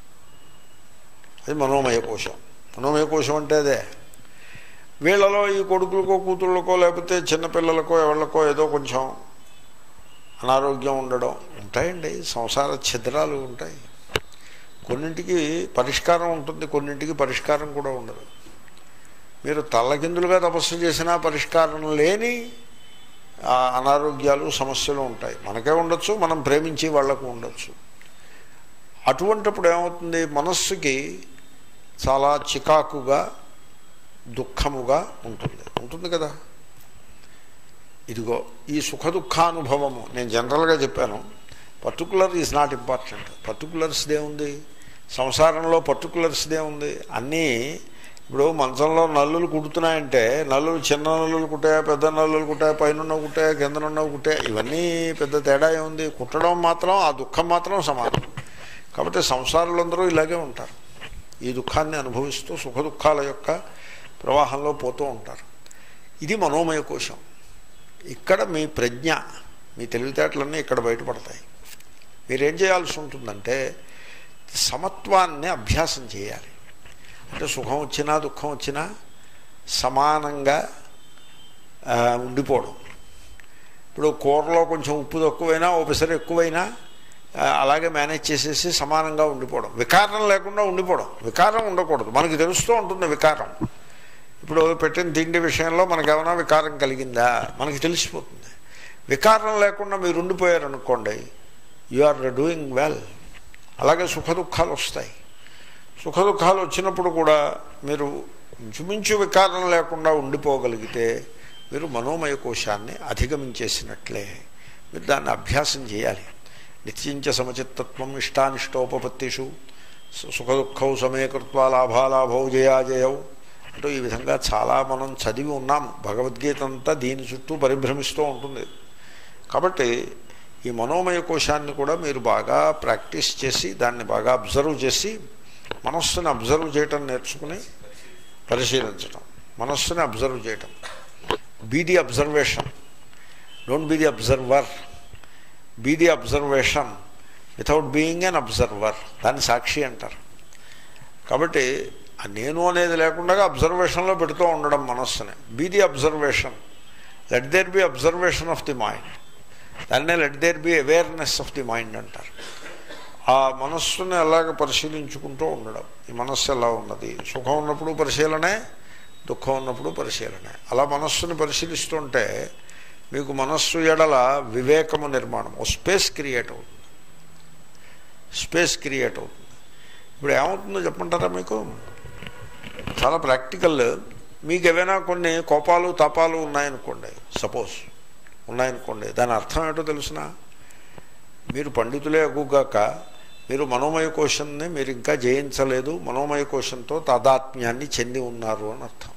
అది మనోమయ కోశం మనోమయ కోశం అంటే అదే వీళ్ళలో ఈ కొడుకులకో కూతుళ్ళకో లేకపోతే చిన్నపిల్లలకో ఎవరికో ఏదో కొంచెం అనారోగ్యం ఉండడం ఉంటాయండి సంసార ఛిద్రాలు ఉంటాయి కొన్నింటికి పరిష్కారం ఉంటుంది కొన్నింటికి పరిష్కారం కూడా ఉండదు మీరు తల్లకిందులుగా తపస్సు చేసినా పరిష్కారం లేని ఆ అనారోగ్యాలు సమస్యలు ఉంటాయి మనకే ఉండొచ్చు మనం ప్రేమించే వాళ్లకు ఉండొచ్చు అటువంటిప్పుడు ఏమవుతుంది మనస్సుకి చాలా చికాకుగా దుఃఖముగా ఉంటుంది ఉంటుంది కదా ఇదిగో ఈ సుఖ దుఃఖానుభవము నేను జనరల్గా చెప్పాను పర్టికులర్ ఈజ్ నాట్ ఇంపార్టెంట్ పర్టికులర్స్దే ఉంది సంసారంలో పర్టికులర్స్దే ఉంది అన్నీ ఇప్పుడు మంచంలో నల్లులు కుడుతున్నాయంటే నల్లులు చిన్న నల్లులు కుట్టాయా పెద్ద నల్లులు కుట్టాయా పైన కుట్టాయా కిందనున్నవి కుట్టాయా ఇవన్నీ పెద్ద తేడా ఏముంది కుట్టడం మాత్రం ఆ దుఃఖం మాత్రం సమానం కాబట్టి సంసారులందరూ ఇలాగే ఉంటారు ఈ దుఃఖాన్ని అనుభవిస్తూ సుఖ దుఃఖాల యొక్క ప్రవాహంలో పోతూ ఉంటారు ఇది మనోమయ కోశం ఇక్కడ మీ ప్రజ్ఞ మీ తెలివితేటలన్నీ ఇక్కడ బయటపడతాయి మీరేం చేయాల్సి ఉంటుందంటే సమత్వాన్ని అభ్యాసం చేయాలి అంటే సుఖం వచ్చినా దుఃఖం వచ్చినా సమానంగా ఆ, ఉండిపోవడం ఇప్పుడు కూరలో కొంచెం ఉప్పు తక్కువైనా ఓ పిసరు ఎక్కువైనా ఆ, అలాగే మేనేజ్ చేసేసి సమానంగా ఉండిపోవడం వికారం లేకుండా ఉండిపోవడం వికారం ఉండకూడదు మనకి తెలుస్తూ ఉంటుంది వికారం ఇప్పుడు పెట్టిన తిండి విషయంలో మనకు ఏమైనా వికారం కలిగిందా మనకి తెలిసిపోతుంది వికారం లేకుండా మీరు ఉండిపోయారనుకోండి యు ఆర్ డూయింగ్ వెల్ అలాగే సుఖ దుఃఖాలు వస్తాయి సుఖ దుఃఖాలు వచ్చినప్పుడు కూడా మీరు ఇంచుమించు వికారం లేకుండా ఉండిపోగలిగితే మీరు మనోమయ కోశాన్ని అధిగమించేసినట్లే మీరు దాన్ని అభ్యాసం చేయాలి నిత్యంచ సమచిత్తత్వం ఇష్టానిష్టోపపత్తిషు సుఖ దుఃఖౌ సమీకృత్వ లాభాలాభౌ జయాజయౌ అంటూ ఈ విధంగా చాలా మనం చదివి ఉన్నాము భగవద్గీత అంతా దీని చుట్టూ పరిభ్రమిస్తూ ఉంటుంది కాబట్టి ఈ మనోమయ కోశాన్ని కూడా మీరు బాగా ప్రాక్టీస్ చేసి దాన్ని బాగా అబ్జర్వ్ చేసి మనస్సుని అబ్జర్వ్ చేయటం నేర్చుకుని పరిశీలించటం మనస్సుని అబ్జర్వ్ చేయటం be the observation don't be the observer be the observation without being an observer దాన్ని సాక్షి అంటారు కాబట్టి ఆ నేను అనేది లేకుండా అబ్జర్వేషన్లో పెడుతూ ఉండడం మనస్సుని be the observation let there be observation of the mind దాన్నే let there be awareness of the mind అంటారు ఆ మనస్సుని అలాగ పరిశీలించుకుంటూ ఉండడం ఈ మనస్సు ఎలా ఉన్నది సుఖం ఉన్నప్పుడు పరిశీలనే దుఃఖం ఉన్నప్పుడు పరిశీలనే అలా మనస్సుని పరిశీలిస్తుంటే మీకు మనస్సు ఎడల వివేకము నిర్మాణం ఓ స్పేస్ క్రియేట్ అవుతుంది స్పేస్ క్రియేట్ అవుతుంది ఇప్పుడు ఏమవుతుందో చెప్పంటారా మీకు చాలా ప్రాక్టికల్ మీకు ఏవైనా కొన్ని కోపాలు తాపాలు ఉన్నాయనుకోండి సపోజ్ ఉన్నాయనుకోండి దాని అర్థం ఏంటో తెలిసిన మీరు పండితులే అగుగాక మీరు మనోమయ కోశాన్ని మీరు ఇంకా జయించలేదు మనోమయ కోశంతో తాదాత్మ్యాన్ని చెంది ఉన్నారు అని అర్థం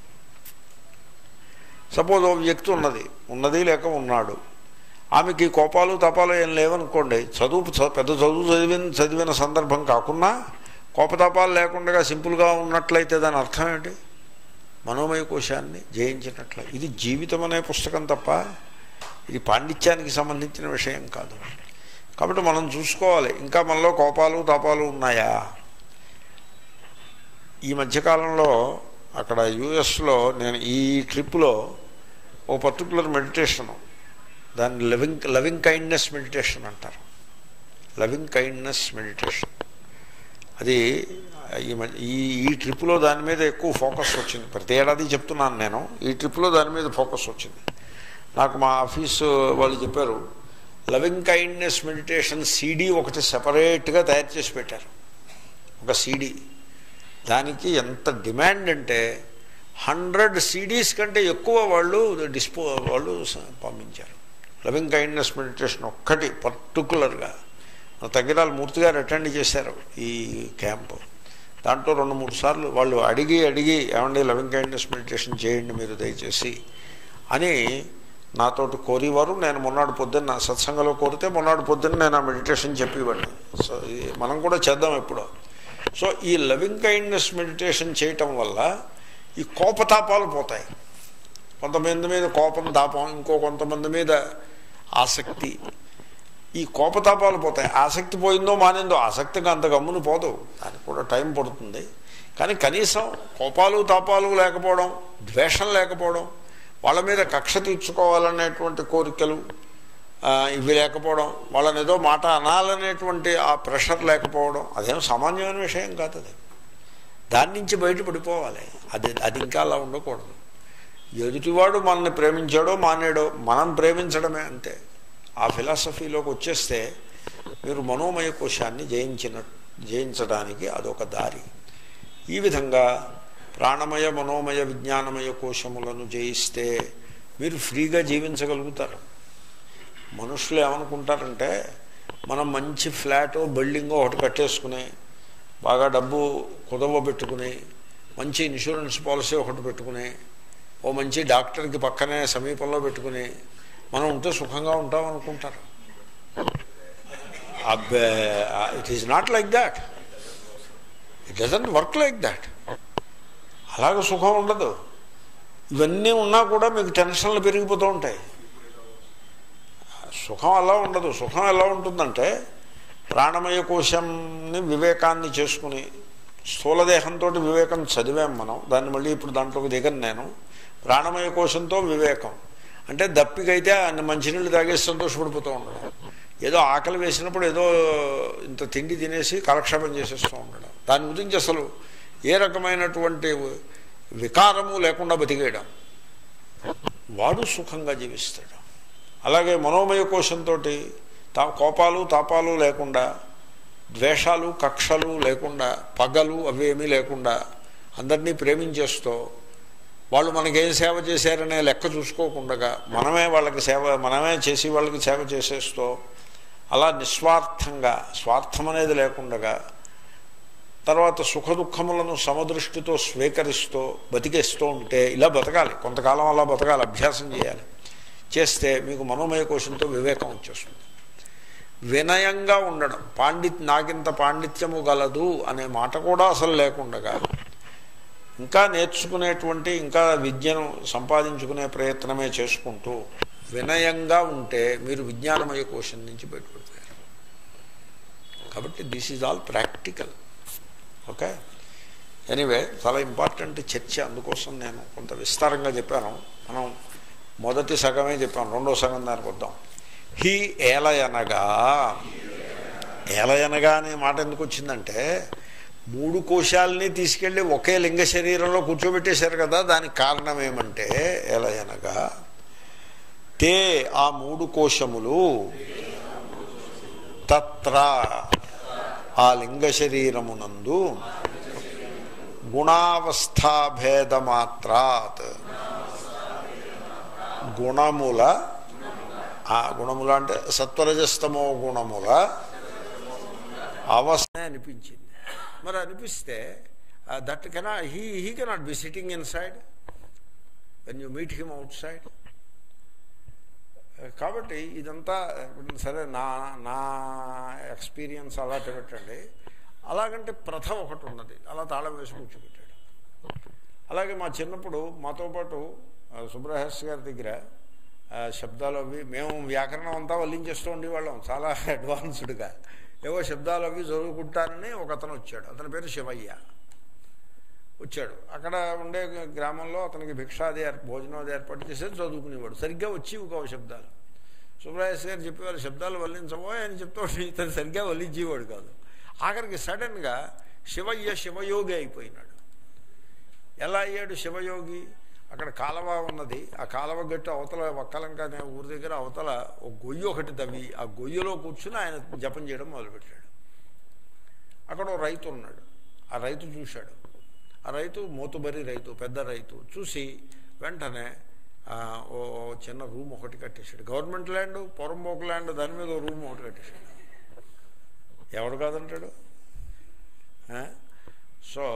సపోజ్ ఓ వ్యక్తి ఉన్నది ఉన్నది లేక ఉన్నాడు ఆమెకి కోపాలు తపాలు ఏం లేవనుకోండి చదువు చ- పెద్ద చదువు చదివిన చదివిన సందర్భం కాకుండా కోపతాపాలు లేకుండా సింపుల్గా ఉన్నట్లయితే దాని అర్థం ఏంటి మనోమయ కోశాన్ని జయించినట్లే ఇది జీవితం అనే పుస్తకం తప్ప ఇది పాండిత్యానికి సంబంధించిన విషయం కాదు కాబట్టి మనం చూసుకోవాలి ఇంకా మనలో కోపాలు తాపాలు ఉన్నాయా ఈ మధ్యకాలంలో అక్కడ యుఎస్లో నేను ఈ ట్రిప్లో ఓ పర్టికులర్ మెడిటేషను దాన్ని లవింగ్ లవింగ్ కైండ్నెస్ మెడిటేషన్ అంటారు లవింగ్ కైండ్నెస్ మెడిటేషన్ అది ఈ మ- ఈ ఈ ట్రిప్లో దాని మీద ఎక్కువ ఫోకస్ వచ్చింది ప్రతి ఏడాది చెప్తున్నాను నేను ఈ ట్రిప్లో దాని మీద ఫోకస్ వచ్చింది నాకు మా ఆఫీసు వాళ్ళు చెప్పారు లవింగ్ కైండ్నెస్ మెడిటేషన్ సీడీ ఒకటి సెపరేట్గా తయారు చేసి పెట్టారు ఒక సీడీ దానికి ఎంత డిమాండ్ అంటే హండ్రెడ్ సీడీస్ కంటే ఎక్కువ వాళ్ళు డిస్పో వాళ్ళు స- పంపించారు లవింగ్ కైండ్నెస్ మెడిటేషన్ ఒక్కటి పర్టికులర్గా మా తగ్గిరాల మూర్తి గారు అటెండ్ చేశారు ఈ క్యాంపు దాంట్లో రెండు మూడు సార్లు వాళ్ళు అడిగి అడిగి ఏమండి లవింగ్ కైండ్నెస్ మెడిటేషన్ చేయండి మీరు దయచేసి అని నాతోటి కోరేవారు నేను మొన్నాడు పొద్దున్న నా సత్సంగంలో కోరితే మొన్నాడు పొద్దున్న నేను ఆ మెడిటేషన్ చెప్పేవాడిని సో ఇది మనం కూడా చేద్దాం ఎప్పుడో సో ఈ లవింగ్ కైండ్నెస్ మెడిటేషన్ చేయటం వల్ల ఈ కోపతాపాలు పోతాయి కొంతమంది మీద కోపం తాపం ఇంకో కొంతమంది మీద ఆసక్తి ఈ కోపతాపాలు పోతాయి ఆసక్తి పోయిందో మానిందో ఆసక్తిగా అంత గమ్మును పోదు దానికి కూడా టైం పడుతుంది కానీ కనీసం కోపాలు తాపాలు లేకపోవడం ద్వేషం లేకపోవడం వాళ్ళ మీద కక్ష తీర్చుకోవాలనేటువంటి కోరికలు ఆ, ఇవి లేకపోవడం వాళ్ళని ఏదో మాట అనాలనేటువంటి ఆ ప్రెషర్ లేకపోవడం అదేం సామాన్యమైన విషయం కాదు అది దాని నుంచి బయటపడిపోవాలి అది అది ఇంకా అలా ఉండకూడదు ఎదుటివాడు మనల్ని ప్రేమించాడో మానేడో మనం ప్రేమించడమే అంతే ఆ ఫిలాసఫీలోకి వచ్చేస్తే మీరు మనోమయ కోశాన్ని జయించిన జయించడానికి అదొక దారి ఈ విధంగా ప్రాణమయ మనోమయ విజ్ఞానమయ కోశములను జయిస్తే మీరు ఫ్రీగా జీవించగలుగుతారు మనుషులు ఏమనుకుంటారంటే మనం మంచి ఫ్లాటో బిల్డింగో ఒకటి కట్టేసుకుని బాగా డబ్బు కుదవ పెట్టుకుని మంచి ఇన్సూరెన్స్ పాలసీ ఒకటి పెట్టుకుని ఓ మంచి డాక్టర్కి పక్కనే సమీపంలో పెట్టుకుని మనం ఉంటే సుఖంగా ఉంటాం అనుకుంటారు అబ్బే it is not like that it doesn't work like that అలాగ సుఖం ఉండదు ఇవన్నీ ఉన్నా కూడా మీకు టెన్షన్లు పెరిగిపోతూ ఉంటాయి సుఖం అలా ఉండదు సుఖం ఎలా ఉంటుందంటే ప్రాణమయ కోశంని వివేకాన్ని చేసుకుని స్థూలదేహంతో వివేకం చదివాం మనం దాన్ని మళ్ళీ ఇప్పుడు దాంట్లోకి దిగను నేను ప్రాణమయ కోశంతో వివేకం అంటే దప్పికైతే అన్ని మంచినీళ్ళు తాగేసి సంతోషపడిపోతూ ఉండడం ఏదో ఆకలి వేసినప్పుడు ఏదో ఇంత తిండి తినేసి కాలక్షేపం చేసేస్తూ ఉండడం దాని గురించి అసలు ఏ రకమైనటువంటి వికారము లేకుండా బతికేయడం వాడు సుఖంగా జీవిస్తాడు అలాగే మనోమయ కోశంతో తా కోపాలు తాపాలు లేకుండా ద్వేషాలు కక్షలు లేకుండా పగలు అవేమీ లేకుండా అందరినీ ప్రేమించేస్తూ వాళ్ళు మనకేం సేవ చేశారనే లెక్క చూసుకోకుండా మనమే వాళ్ళకి సేవ మనమే చేసి వాళ్ళకి సేవ చేసేస్తూ అలా నిస్వార్థంగా స్వార్థం అనేది లేకుండా తర్వాత సుఖ దుఃఖములను సమదృష్టితో స్వీకరిస్తూ బతికేస్తూ ఉంటే ఇలా బతకాలి కొంతకాలం అలా బతకాలి అభ్యాసం చేయాలి చేస్తే మీకు మనోమయ కోశంతో వివేకం వచ్చేస్తుంది వినయంగా ఉండడం పాండిత్ నాకింత పాండిత్యము గలదు అనే మాట కూడా అసలు లేకుండగా ఇంకా నేర్చుకునేటువంటి ఇంకా విద్యను సంపాదించుకునే ప్రయత్నమే చేసుకుంటూ వినయంగా ఉంటే మీరు విజ్ఞానమయ కోశం నుంచి బయటపడతారు కాబట్టి this is all practical okay anyway చాలా ఇంపార్టెంట్ చర్చ అందుకోసం నేను కొంత విస్తారంగా చెప్పాను మనం మొదటి సగమే చెప్పాను రెండో సగం దానికి వద్దాం హీ ఏలయనగా ఏలయనగా అనే మాట ఎందుకు వచ్చిందంటే మూడు కోశాలని తీసుకెళ్ళి ఒకే లింగ శరీరంలో కూర్చోబెట్టేశారు కదా దానికి కారణం ఏమంటే ఏలయనగా తే ఆ మూడు కోశములు తత్ర ఆ లింగ శరీరమునందు గుణావస్థాభేదమాత్రాత్ గుణముల ఆ గుణముల అంటే సత్వరజస్తమో గుణముల అవస్థ అనిపించింది మరి అనిపిస్తే that can he he cannot be sitting inside when you meet him outside కాబట్టి ఇదంతా సరే నా నా ఎక్స్పీరియన్స్ అలాంటి పెట్టండి అలాగంటే ప్రథ ఒకటి ఉన్నది అలా తాళం వేసి కూర్చోబెట్టాడు అలాగే మా చిన్నప్పుడు మాతో పాటు సుబ్రహస్ గారి దగ్గర శబ్దాలు అవి మేము వ్యాకరణం అంతా వల్లించేస్తూ ఉండేవాళ్ళం చాలా అడ్వాన్స్డ్గా ఏవో శబ్దాలు అవి చదువుకుంటానని ఒక అతను వచ్చాడు అతని పేరు శివయ్య వచ్చాడు అక్కడ ఉండే గ్రామంలో అతనికి భిక్షాది భోజనాది ఏర్పాటు చేసేది చదువుకునేవాడు సరిగ్గా వచ్చేవి కావు శబ్దాలు సుబ్రహస్ గారు చెప్పేవారు శబ్దాలు వల్లించవో అని చెప్తూ ఇతను సరిగ్గా వల్లించేవాడు కాదు ఆఖరికి సడన్గా శివయ్య శివయోగి అయిపోయినాడు ఎలా అయ్యాడు శివయోగి అక్కడ కాలవ ఉన్నది ఆ కాలవ గట్టు అవతల వక్కలంక అనే ఊరి దగ్గర అవతల ఒక గొయ్యి ఒకటి తవ్వి ఆ గొయ్యిలో కూర్చుని ఆయన జపం చేయడం మొదలుపెట్టాడు అక్కడ ఓ రైతు ఉన్నాడు ఆ రైతు చూశాడు ఆ రైతు మోతుబరి రైతు పెద్ద రైతు చూసి వెంటనే ఓ చిన్న రూమ్ ఒకటి కట్టేశాడు గవర్నమెంట్ ల్యాండ్ పొరంబోకు ల్యాండ్ దాని మీద ఓ రూమ్ ఒకటి కట్టేశాడు ఎవడు కాదంటాడు సో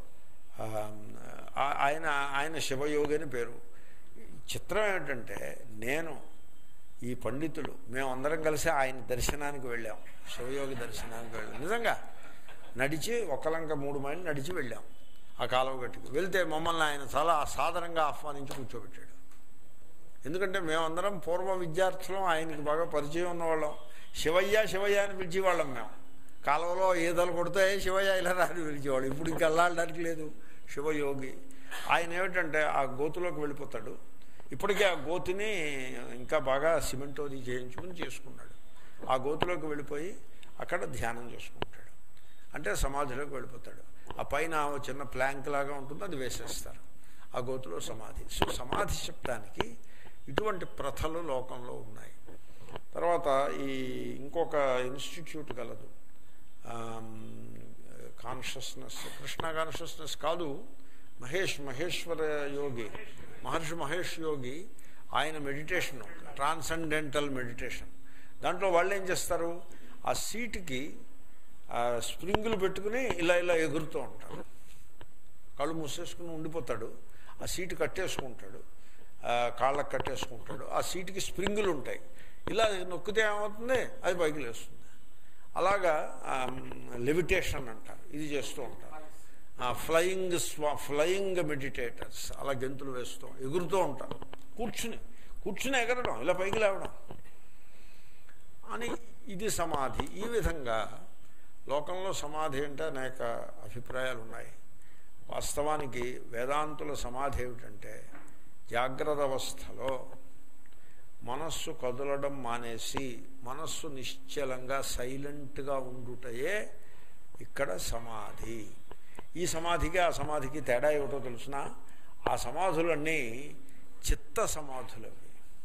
ఆయన ఆయన శివయోగి అని పేరు చిత్రం ఏమిటంటే నేను ఈ పండితులు మేమందరం కలిసి ఆయన దర్శనానికి వెళ్ళాం శివయోగి దర్శనానికి వెళ్ళాం నిజంగా నడిచి ఒకలంక మూడు మైళ్ళు నడిచి వెళ్ళాం ఆ కాలువ గట్టుకు వెళ్తే మమ్మల్ని ఆయన చాలా సాధారణంగా ఆహ్వానించి కూర్చోబెట్టాడు ఎందుకంటే మేమందరం పూర్వ విద్యార్థులం ఆయనకి బాగా పరిచయం ఉన్నవాళ్ళం శివయ్య శివయ్య అని పిలిచేవాళ్ళం మేము కాలువలో ఈదలు కొడితే శివయ్య ఇలా రాని పిలిచేవాడు ఇప్పుడు ఇంకా వెళ్ళడానికి లేదు శివయోగి ఆయన ఏమిటంటే ఆ గోతులోకి వెళ్ళిపోతాడు ఇప్పటికే ఆ గోతిని ఇంకా బాగా సిమెంట్ అది చేయించుకుని చేసుకున్నాడు ఆ గోతులోకి వెళ్ళిపోయి అక్కడ ధ్యానం చేసుకుంటాడు అంటే సమాధిలోకి వెళ్ళిపోతాడు ఆ పైన చిన్న ప్లాంక్ లాగా ఉంటుంది అది వేసేస్తారు ఆ గోతులో సమాధి సో సమాధి శబ్దానికి ఇటువంటి ప్రథలు లోకంలో ఉన్నాయి తర్వాత ఈ ఇంకొక ఇన్స్టిట్యూట్ కలదు కాన్షియస్నెస్ కృష్ణ కాన్షియస్నెస్ కాదు మహేష్ మహేశ్వర యోగి మహర్షి మహేష్ యోగి ఆయన మెడిటేషన్ ట్రాన్సెండెంటల్ మెడిటేషన్ దాంట్లో వాళ్ళు ఏం చేస్తారు ఆ సీటుకి ఆ స్ప్రింగులు పెట్టుకుని ఇలా ఇలా ఎగురుతూ ఉంటారు కళ్ళు మూసేసుకుని ఉండిపోతాడు ఆ సీటు కట్టేసుకుంటాడు ఆ కాళ్ళకు కట్టేసుకుంటాడు ఆ సీటుకి స్ప్రింగులు ఉంటాయి ఇలా నొక్కితే ఏమవుతుంది అది పైకి లేస్తుంది అలాగా లెవిటేషన్ అంటారు ఇది చేస్తూ ఉంటారు ఫ్లయింగ్ స్వా ఫ్లయింగ్ మెడిటేటర్స్ అలా గెంతులు వేస్తూ ఎగురుతూ ఉంటారు కూర్చుని కూర్చుని ఎగరడం ఇలా పైకి లేవడం అని ఇది సమాధి ఈ విధంగా లోకంలో సమాధి అంటే అనేక అభిప్రాయాలు ఉన్నాయి వాస్తవానికి వేదాంతుల సమాధి ఏమిటంటే జాగ్రత్త అవస్థలో మనస్సు కదలడం మానేసి మనస్సు నిశ్చలంగా సైలెంట్గా ఉండుటయే ఇక్కడ సమాధి ఈ సమాధికి ఆ సమాధికి తేడా ఏమిటో తెలుసిన ఆ సమాధులన్నీ చిత్త సమాధులవి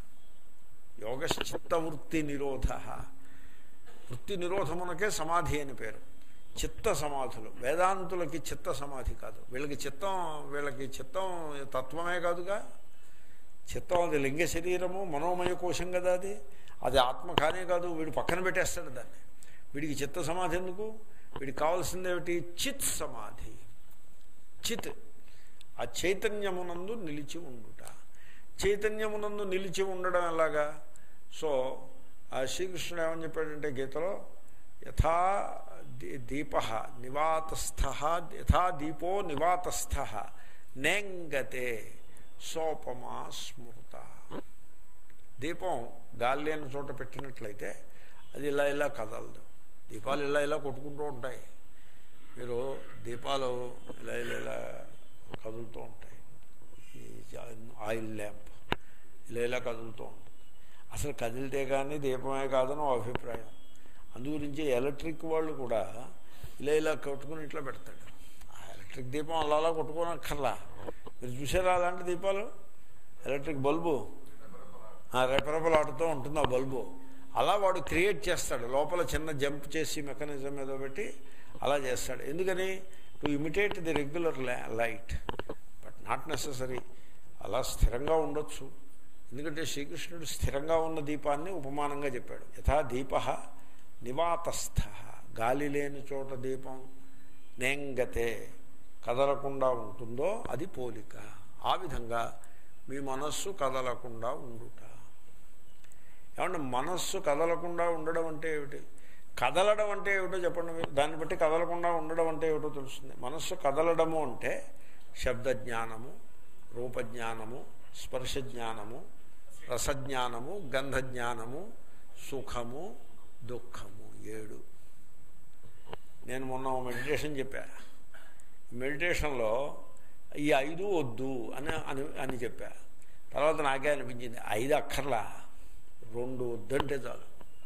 యోగశ్చిత్తవృత్తి నిరోధ వృత్తి నిరోధమునకే సమాధి అని పేరు చిత్త సమాధులు వేదాంతులకి చిత్త సమాధి కాదు వీళ్ళకి చిత్తం వీళ్ళకి చిత్తం తత్వమే కాదుగా చిత్తం అది లింగ శరీరము మనోమయ కోశం కదా అది అది ఆత్మ కానే కాదు వీడు పక్కన పెట్టేస్తాడు దాన్ని వీడికి చిత్త సమాధి ఎందుకు వీడికి కావాల్సింది ఏమిటి చిత్ సమాధి చిత్ ఆ చైతన్యమునందు నిలిచి ఉండుట చైతన్యమునందు నిలిచి ఉండడం ఎలాగా సో ఆ శ్రీకృష్ణుడు ఏమని చెప్పాడంటే గీతలో యథా దీప నివాతస్థ యథా దీపో నివాతస్థ నేంగతే సోపమా స్మృత దీపం గాలి లేని చోట పెట్టినట్లయితే అది ఇలా ఇలా కదలదు దీపాలు ఇలా ఇలా కొట్టుకుంటూ ఉంటాయి మీరు దీపాలు ఇలా ఇలా ఇలా కదులుతూ ఉంటాయి ఈ ఆయిల్ ల్యాంప్ ఇలా ఇలా కదులుతూ ఉంటుంది అసలు కదిలితే కానీ దీపమే కాదని ఓ అభిప్రాయం అందుగురించి ఎలక్ట్రిక్ వాళ్ళు కూడా ఇలా ఇలా కొట్టుకుని ఇట్లా పెడతాడు ఆ ఎలక్ట్రిక్ దీపం అలా అలా కొట్టుకోనక్కర్లా మీరు చూసారా అలాంటి దీపాలు ఎలక్ట్రిక్ బల్బు రెపరెపలాడుతూ ఉంటుంది ఆ బల్బు అలా వాడు క్రియేట్ చేస్తాడు లోపల చిన్న జంప్ చేసి మెకానిజం ఏదో పెట్టి అలా చేస్తాడు ఎందుకని to imitate the regular light but not necessary అలా స్థిరంగా ఉండొచ్చు ఎందుకంటే శ్రీకృష్ణుడు స్థిరంగా ఉన్న దీపాన్ని ఉపమానంగా చెప్పాడు యథా దీప నివాతస్థ గాలి లేని చోట దీపం నేంగతే కదలకుండా ఉంటుందో అది పోలిక ఆ విధంగా మీ మనస్సు కదలకుండా ఉండుట ఏమంటే మనస్సు కదలకుండా ఉండడం అంటే ఏమిటి కదలడం అంటే ఏమిటో చెప్పండి మీరు దాన్ని బట్టి కదలకుండా ఉండడం అంటే ఏమిటో తెలుస్తుంది మనస్సు కదలడము అంటే శబ్దజ్ఞానము రూపజ్ఞానము స్పర్శజ్ఞానము రసజ్ఞానము గంధజ్ఞానము సుఖము దుఃఖము ఏడు నేను మొన్న మెడిటేషన్ చెప్పా మెడిటేషన్లో ఈ ఐదు వద్దు అని అని అని చెప్పా తర్వాత నాకే అనిపించింది ఐదు అక్కర్లా రెండు వద్దంటే చాలు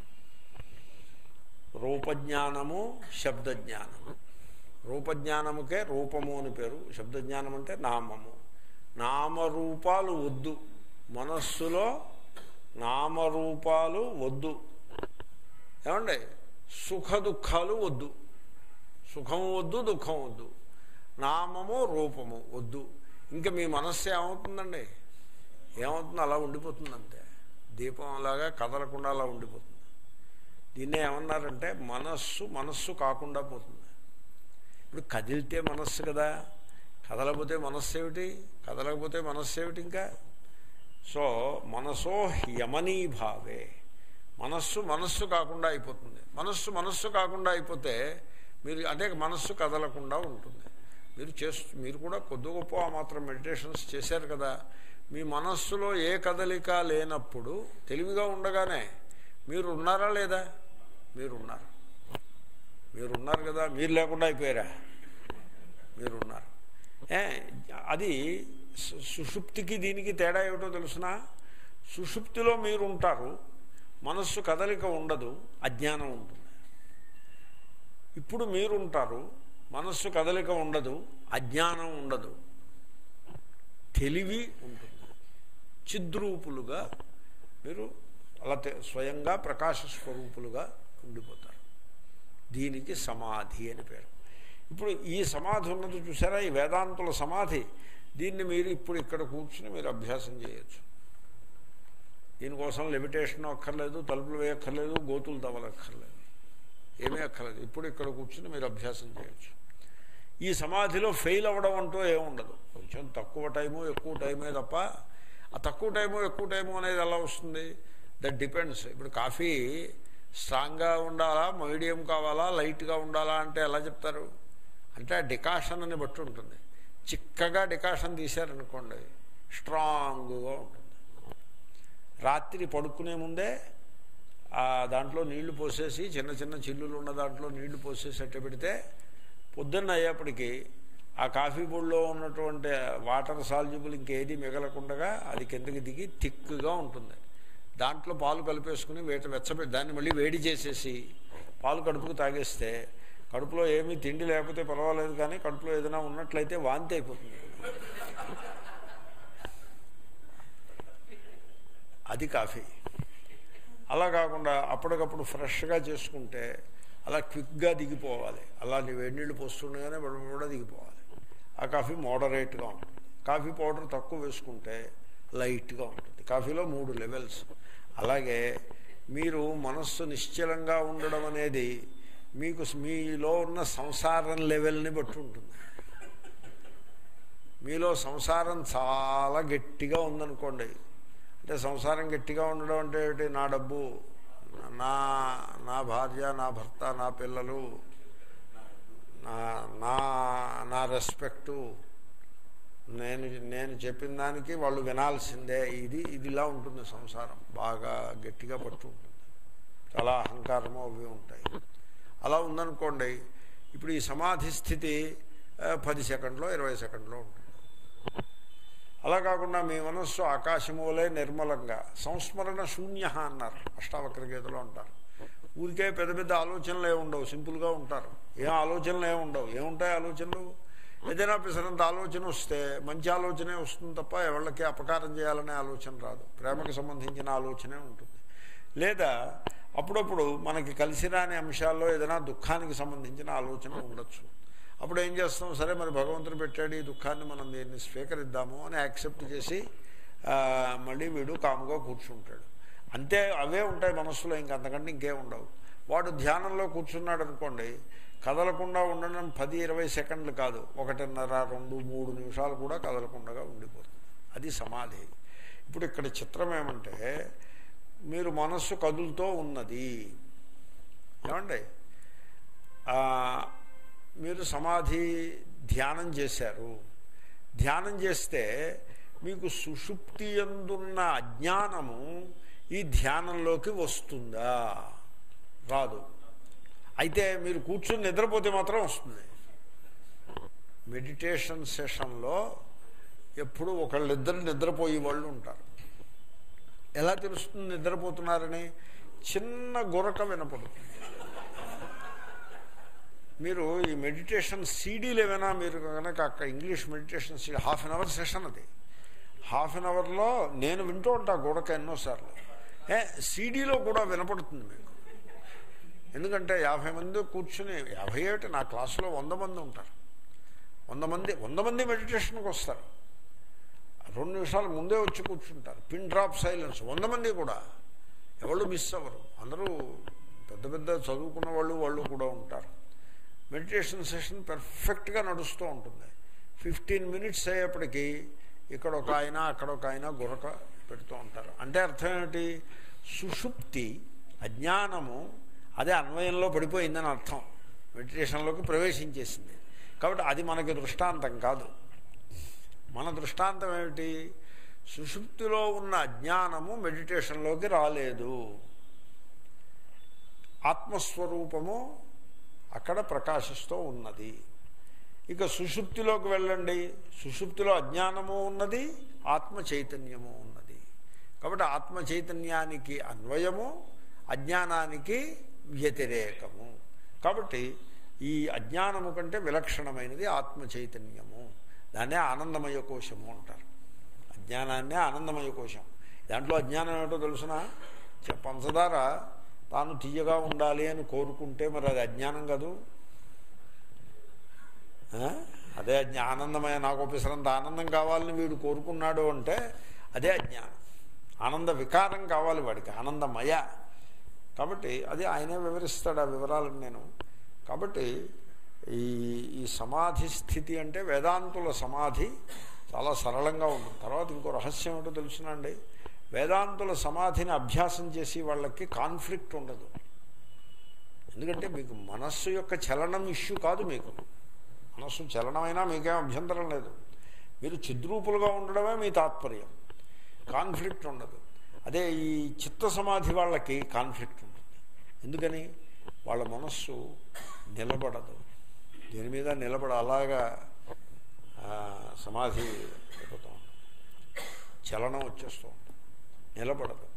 రూపజ్ఞానము శబ్దజ్ఞానము రూపజ్ఞానముకే రూపము అని పేరు శబ్దజ్ఞానం అంటే నామము నామరూపాలు వద్దు మనస్సులో నామరూపాలు వద్దు ఏమండి సుఖ దుఃఖాలు వద్దు సుఖము వద్దు దుఃఖం వద్దు నామము రూపము వద్దు ఇంకా మీ మనస్సు ఏమవుతుందండి ఏమవుతుంది అలా ఉండిపోతుంది అంతే దీపం అలాగా కదలకుండా అలా ఉండిపోతుంది దీన్నే ఏమన్నారంటే మనస్సు మనస్సు కాకుండా పోతుంది ఇప్పుడు కదిలితే మనస్సు కదా కదలకపోతే మనస్సు ఏమిటి కదలకపోతే మనస్సు ఏమిటి ఇంకా సో మనసో యమనీ భావే మనస్సు మనస్సు కాకుండా అయిపోతుంది మనస్సు మనస్సు కాకుండా అయిపోతే మీరు అంటే మనస్సు కదలకుండా ఉంటుంది మీరు చేస్తూ మీరు కూడా కొద్ది గొప్ప ఆ మాత్రం మెడిటేషన్స్ చేశారు కదా మీ మనస్సులో ఏ కదలిక లేనప్పుడు తెలివిగా ఉండగానే మీరు ఉన్నారా లేదా మీరున్నారు మీరున్నారు కదా మీరు లేకుండా అయిపోయారా మీరున్నారు ఏ అది సుషుప్తికి దీనికి తేడా ఏమిటో తెలుసిన సుషుప్తిలో మీరు ఉంటారు మనస్సు కదలిక ఉండదు అజ్ఞానం ఉంటుంది ఇప్పుడు మీరుంటారు మనస్సు కదలిక ఉండదు అజ్ఞానం ఉండదు తెలివి ఉంటుంది చిద్రూపులుగా మీరు అలా స్వయంగా ప్రకాశ స్వరూపులుగా ఉండిపోతారు దీనికి సమాధి అని పేరు ఇప్పుడు ఈ సమాధి ఉన్నది చూసారా ఈ వేదాంతుల సమాధి దీన్ని మీరు ఇప్పుడు ఇక్కడ కూర్చుని మీరు అభ్యాసం చేయొచ్చు దీనికోసం లిమిటేషన్ అక్కర్లేదు తలుపులు వేయక్కర్లేదు గోతులు తవ్వలక్కర్లేదు ఏమీ అక్కర్లేదు ఇప్పుడు ఇక్కడ కూర్చుని మీరు అభ్యాసం చేయొచ్చు ఈ సమాధిలో ఫెయిల్ అవ్వడం అంటూ ఏముండదు కొంచెం తక్కువ టైము ఎక్కువ టైమే తప్ప ఆ తక్కువ టైము ఎక్కువ టైము అనేది ఎలా వస్తుంది దట్ డిపెండ్స్ ఇప్పుడు కాఫీ స్ట్రాంగ్గా ఉండాలా మీడియం కావాలా లైట్గా ఉండాలా అంటే ఎలా చెప్తారు అంటే ఆ డికాషన్ అని బట్టి ఉంటుంది చిక్కగా డికాషన్ తీశారనుకోండి స్ట్రాంగ్గా ఉంటుంది రాత్రి పడుకునే ముందే ఆ దాంట్లో నీళ్లు పోసేసి చిన్న చిన్న చిల్లులు ఉన్న దాంట్లో నీళ్లు పోసేసి అట్ట పెడితే పొద్దున్న అయ్యేప్పటికీ ఆ కాఫీ పొడిలో ఉన్నటువంటి వాటర్ సాల్జిబుల్ ఇంకేది మిగలకుండా అది కిందకి దిగి థిక్గా ఉంటుంది దాంట్లో పాలు కలిపేసుకుని వేట వెచ్చబెట్టి దాన్ని మళ్ళీ వేడి చేసేసి పాలు కడుపుకు తాగేస్తే కడుపులో ఏమీ తిండి లేకపోతే పర్వాలేదు కానీ కడుపులో ఏదైనా ఉన్నట్లయితే వాంతి అయిపోతుంది అది కాఫీ అలా కాకుండా అప్పటికప్పుడు ఫ్రెష్గా చేసుకుంటే అలా క్విక్గా దిగిపోవాలి అలా నీ వేడి నీళ్ళు పోస్తుండగానే కూడా దిగిపోవాలి ఆ కాఫీ మోడరేట్గా ఉంటుంది కాఫీ పౌడర్ తక్కువ వేసుకుంటే లైట్గా ఉంటుంది కాఫీలో మూడు లెవెల్స్ అలాగే మీరు మనస్సు నిశ్చలంగా ఉండడం అనేది మీకు మీలో ఉన్న సంసారం లెవెల్ని బట్టి ఉంటుంది మీలో సంసారం చాలా గట్టిగా ఉందనుకోండి అంటే సంసారం గట్టిగా ఉండడం అంటే ఏమిటి నా డబ్బు నా నా భార్య నా భర్త నా పిల్లలు నా నా నా రెస్పెక్టు నేను నేను చెప్పిన దానికి వాళ్ళు వినాల్సిందే ఇది ఇదిలా ఉంటుంది సంసారం బాగా గట్టిగా పట్టు ఉంటుంది చాలా అహంకారము అవి ఉంటాయి అలా ఉందనుకోండి ఇప్పుడు ఈ సమాధి స్థితి ఆ, పది సెకండ్లో ఇరవై సెకండ్లో ఉంటుంది అలా కాకుండా మీ మనస్సు ఆకాశములే నిర్మలంగా సంస్మరణ శూన్య అన్నారు అష్టావక్ర గీతలో అంటారు ఊరికే పెద్ద పెద్ద ఆలోచనలు ఏమి ఉండవు సింపుల్గా ఉంటారు ఏం ఆలోచనలు ఏమి ఉండవు ఏముంటాయి ఆలోచనలు ఏదైనా పిసరంత ఆలోచన వస్తే మంచి ఆలోచనే వస్తుంది తప్ప ఎవళ్ళకి అపకారం చేయాలనే ఆలోచన రాదు ప్రేమకు సంబంధించిన ఆలోచనే ఉంటుంది లేదా అప్పుడప్పుడు మనకి కలిసి రాని అంశాల్లో ఏదైనా దుఃఖానికి సంబంధించిన ఆలోచన ఉండొచ్చు అప్పుడు ఏం చేస్తాం సరే మరి భగవంతుడు పెట్టాడు ఈ దుఃఖాన్ని మనం దీన్ని స్వీకరిద్దాము అని యాక్సెప్ట్ చేసి ఆ, మళ్ళీ వీడు కాముగా కూర్చుంటాడు అంతే అవే ఉంటాయి మనస్సులో ఇంకంతకంటే ఇంకేం ఉండవు వాడు ధ్యానంలో కూర్చున్నాడు అనుకోండి కదలకుండా ఉండడం పది ఇరవై సెకండ్లు కాదు ఒకటిన్నర రెండు మూడు నిమిషాలు కూడా కదలకుండా ఉండిపోతుంది అది సమాధి ఇప్పుడు ఇక్కడ చిత్రం ఏమంటే మీరు మనస్సు కదులుతో ఉన్నది ఏమండి ఆ, మీరు సమాధి ధ్యానం చేశారు ధ్యానం చేస్తే మీకు సుషుప్తి ఎందున్న అజ్ఞానము ఈ ధ్యానంలోకి వస్తుందా రాదు అయితే మీరు కూర్చుని నిద్రపోతే మాత్రం వస్తుంది మెడిటేషన్ సెషన్లో ఎప్పుడు ఒకళ్ళిద్దరు నిద్రపోయే వాళ్ళు ఉంటారు ఎలా తెలుస్తుంది నిద్రపోతున్నారని చిన్న గురక వినపడుతుంది మీరు ఈ మెడిటేషన్ సీడీలు ఏమైనా మీరు కనుక అక్కడ English meditation CD half an hour session అది హాఫ్ అన్ అవర్లో నేను వింటూ ఉంటా గుడక ఎన్నోసార్లు ఏ సీడీలో కూడా వినపడుతుంది మీకు ఎందుకంటే యాభై మంది కూర్చుని యాభై ఏమిటి నా క్లాసులో వంద మంది ఉంటారు వంద మంది వంద మంది మెడిటేషన్కి వస్తారు రెండు నిమిషాలు ముందే వచ్చి కూర్చుంటారు పిన్ డ్రాప్ సైలెన్స్ వంద మంది కూడా ఎవరు మిస్ అవ్వరు అందరూ పెద్ద పెద్ద చదువుకున్న వాళ్ళు వాళ్ళు కూడా ఉంటారు మెడిటేషన్ సెషన్ పెర్ఫెక్ట్గా నడుస్తూ ఉంటుంది ఫిఫ్టీన్ మినిట్స్ అయ్యేప్పటికీ ఇక్కడ ఒక ఆయన అక్కడ ఒక ఆయన గురక పెడుతూ ఉంటారు అంటే అర్థం ఏమిటి సుషుప్తి అజ్ఞానము అదే అన్వయంలో పడిపోయిందని అర్థం మెడిటేషన్లోకి ప్రవేశించేసింది కాబట్టి అది మనకి దృష్టాంతం కాదు మన దృష్టాంతం ఏమిటి సుషుప్తిలో ఉన్న అజ్ఞానము మెడిటేషన్లోకి రాలేదు ఆత్మస్వరూపము అక్కడ ప్రకాశిస్తూ ఉన్నది ఇక సుషుప్తిలోకి వెళ్ళండి సుషుప్తిలో అజ్ఞానము ఉన్నది ఆత్మ చైతన్యము ఉన్నది కాబట్టి ఆత్మ చైతన్యానికి అన్వయము అజ్ఞానానికి వ్యతిరేకము కాబట్టి ఈ అజ్ఞానము కంటే విలక్షణమైనది ఆత్మ చైతన్యము దాన్నే ఆనందమయ కోశము అంటారు అజ్ఞానాన్నే ఆనందమయ కోశం దాంట్లో అజ్ఞానం ఏమిటో తెలుసిన పంచదార తాను తీయగా ఉండాలి అని కోరుకుంటే మరి అది అజ్ఞానం కాదు ఆ? అదే అజ్ఞా ఆనందమయ నాకు ఒప్పిసరంత ఆనందం కావాలని వీడు కోరుకున్నాడు అంటే అదే అజ్ఞానం ఆనంద వికారం కావాలి వాడికి ఆనందమయ కాబట్టి అది ఆయనే వివరిస్తాడు ఆ వివరాలను నేను కాబట్టి ఈ ఈ సమాధి స్థితి అంటే వేదాంతుల సమాధి చాలా సరళంగా ఉంటుంది తర్వాత ఇంకో రహస్యం ఏంటో తెలుసునండి వేదాంతుల సమాధిని అభ్యాసం చేసి వాళ్ళకి కాన్ఫ్లిక్ట్ ఉండదు ఎందుకంటే మీకు మనస్సు యొక్క చలనం ఇష్యూ కాదు మీకు మనస్సు చలనమైనా మీకేం అభ్యంతరం లేదు మీరు చిద్రూపులుగా ఉండడమే మీ తాత్పర్యం కాన్ఫ్లిక్ట్ ఉండదు అదే ఈ చిత్త సమాధి వాళ్ళకి కాన్ఫ్లిక్ట్ ఉంటుంది ఎందుకని వాళ్ళ మనస్సు నిలబడదు దీని మీద నిలబడ అలాగా ఆ, సమాధి అయిపోతూ ఉంటుంది చలనం వచ్చేస్తూ ఉంటుంది నిలబడదు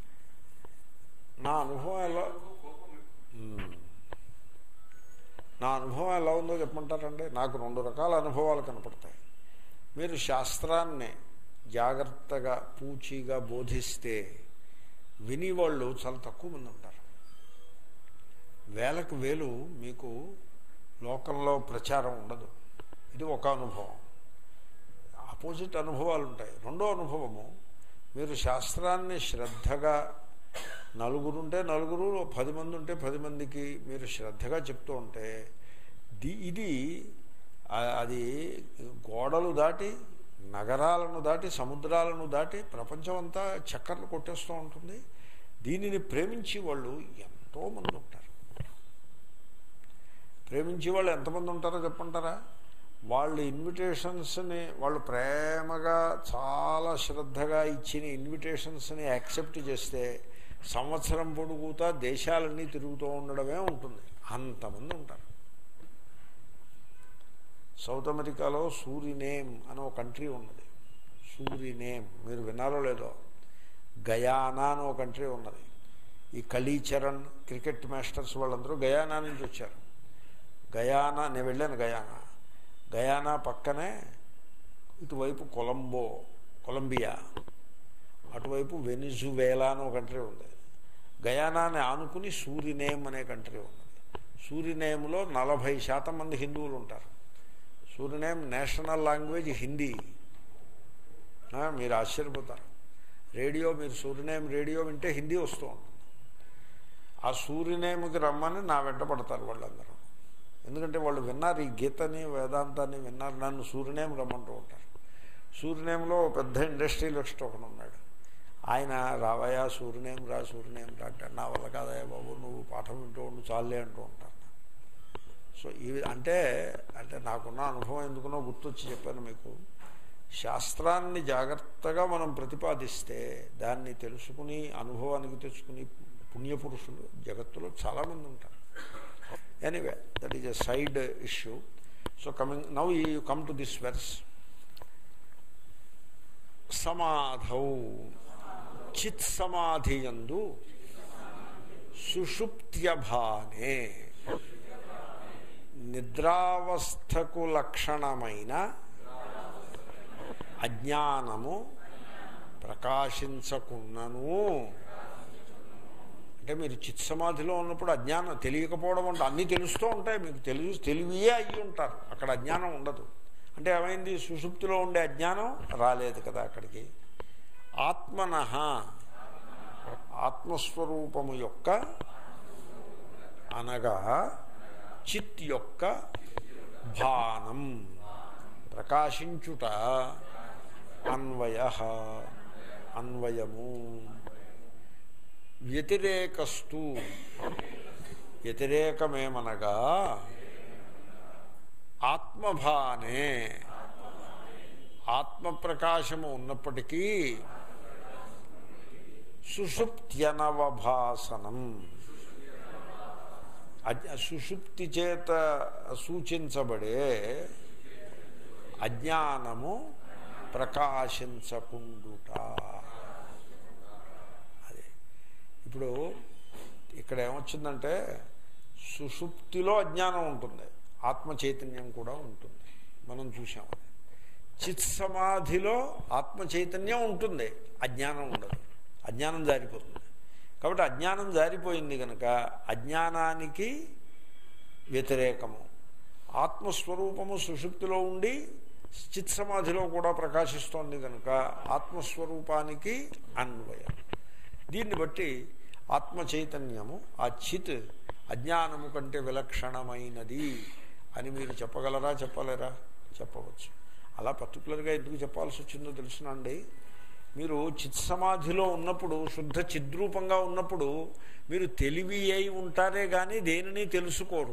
నా అనుభవం ఎలా మ్మ్. నా అనుభవం ఎలా ఉందో చెప్పమంటారండి నాకు రెండు రకాల అనుభవాలు కనపడతాయి మీరు శాస్త్రాన్ని జాగ్రత్తగా పూచీగా బోధిస్తే వినేవాళ్ళు చాలా తక్కువ మంది ఉంటారు వేలకు వేలు మీకు లోకంలో ప్రచారం ఉండదు ఇది ఒక అనుభవం ఆపోజిట్ అనుభవాలు ఉంటాయి రెండో అనుభవము మీరు శాస్త్రాన్ని శ్రద్ధగా నలుగురుంటే నలుగురు పది మంది ఉంటే పది మందికి మీరు శ్రద్ధగా చెప్తూ ఉంటే ది ఇది ఆ- అది గోడలు దాటి నగరాలను దాటి సముద్రాలను దాటి ప్రపంచం అంతా చక్కర్లు కొట్టేస్తూ ఉంటుంది దీనిని ప్రేమించి వాళ్ళు ఎంతోమంది ఉంటారు ప్రేమించే వాళ్ళు ఎంతమంది ఉంటారో చెప్పంటారా వాళ్ళు ఇన్విటేషన్స్ని వాళ్ళు ప్రేమగా చాలా శ్రద్ధగా ఇచ్చిన ఇన్విటేషన్స్ని యాక్సెప్ట్ చేస్తే సంవత్సరం పొడుగుతా దేశాలన్నీ తిరుగుతూ ఉండడమే ఉంటుంది అంతమంది ఉంటారు సౌత్ అమెరికాలో సూరినేమ్ అనే ఒక కంట్రీ ఉన్నది సూరినేమ్ మీరు విన్నారో లేదో గయానా అని ఒక కంట్రీ ఉన్నది ఈ కలీచరణ్ క్రికెట్ మాస్టర్స్ వాళ్ళందరూ గయానా నుంచి వచ్చారు గయానా నేను వెళ్ళాను గయానా గయానా పక్కనే ఇటువైపు కొలంబో కొలంబియా అటువైపు వెనిజువేలా అని ఒక కంట్రీ ఉంది గయానాని ఆనుకుని సూరినేమ్ అనే కంట్రీ ఉన్నది సూరినేమ్లో నలభై శాతం మంది హిందువులు ఉంటారు సూరినేమ్ నేషనల్ లాంగ్వేజ్ హిందీ ఆ, మీరు ఆశ్చర్యపోతారు రేడియో మీరు సూరినేమ్ రేడియో వింటే హిందీ వస్తూ ఉంటుంది ఆ సూర్యనేమికి రమ్మని నా వెంట పడతారు వాళ్ళందరూ ఎందుకంటే వాళ్ళు విన్నారు ఈ గీతని వేదాంతాన్ని విన్నారు నన్ను సూర్యనేమి రమ్మంటూ ఉంటారు సూర్యనేమిలో ఓ పెద్ద ఇండస్ట్రియలిస్ట్ ఒకడు ఉన్నాడు ఆయన రావయా సూర్యనేమి రా సూర్యనేమి రా అంటే నా వల్ల కాదయ్యా బాబు నువ్వు పాఠం వింటూ ఉండు చాలే అంటూ ఉంటారు సో ఇవి అంటే అంటే నాకున్న అనుభవం ఎందుకునో గుర్తొచ్చి చెప్పాను మీకు శాస్త్రాన్ని జాగ్రత్తగా మనం ప్రతిపాదిస్తే దాన్ని తెలుసుకుని అనుభవానికి తెచ్చుకుని పుణ్యపురుషులు జగత్తులో చాలామంది ఉంటారు anyway that is a side issue so coming now you come to this verse సమాధౌ చిత్ సమాధియందు సుషుప్త్యభానే నిద్రావస్థకు లక్షణమైన అజ్ఞానము ప్రకాశించకున్నను అంటే మీరు చిత్సమాధిలో ఉన్నప్పుడు అజ్ఞానం తెలియకపోవడం అంటే అన్నీ తెలుస్తూ ఉంటాయి మీకు తెలివి తెలివియే అయ్యి ఉంటారు అక్కడ అజ్ఞానం ఉండదు అంటే ఏమైంది సుషుప్తిలో ఉండే అజ్ఞానం రాలేదు కదా అక్కడికి ఆత్మన ఆత్మస్వరూపము యొక్క అనగా చిత్ యొక్క భానం ప్రకాశించుట అన్వయ అన్వయము వ్యతిరేకస్తు వ్యతిరేకమేమనగా ఆత్మభానే ఆత్మప్రకాశము ఉన్నప్పటికీ సుషుప్త్యనవభాసనం అజ్ఞ- సుషుప్తి చేత సూచించబడే అజ్ఞానము ప్రకాశించకుండుట అదే ఇప్పుడు ఇక్కడ ఏమొచ్చిందంటే సుషుప్తిలో అజ్ఞానం ఉంటుంది ఆత్మ చైతన్యం కూడా ఉంటుంది మనం చూసాం అది చిత్ సమాధిలో ఆత్మ చైతన్యం ఉంటుంది అజ్ఞానం ఉండదు అజ్ఞానం జారిపోతుంది కాబట్టి అజ్ఞానం జారిపోయింది కనుక అజ్ఞానానికి వ్యతిరేకము ఆత్మస్వరూపము సుషుప్తిలో ఉండి చిత్ సమాధిలో కూడా ప్రకాశిస్తోంది కనుక ఆత్మస్వరూపానికి అన్వయం దీన్ని బట్టి ఆత్మ చైతన్యము ఆ చిత్ అజ్ఞానము కంటే విలక్షణమైనది అని మీరు చెప్పగలరా చెప్పలేరా చెప్పవచ్చు అలా పర్టికులర్గా ఎందుకు చెప్పాల్సి వచ్చిందో తెలుసునండి మీరు చిత్ సమాధిలో ఉన్నప్పుడు శుద్ధ చిద్రూపంగా ఉన్నప్పుడు మీరు తెలివి అయి ఉంటారే కానీ దేనిని తెలుసుకోరు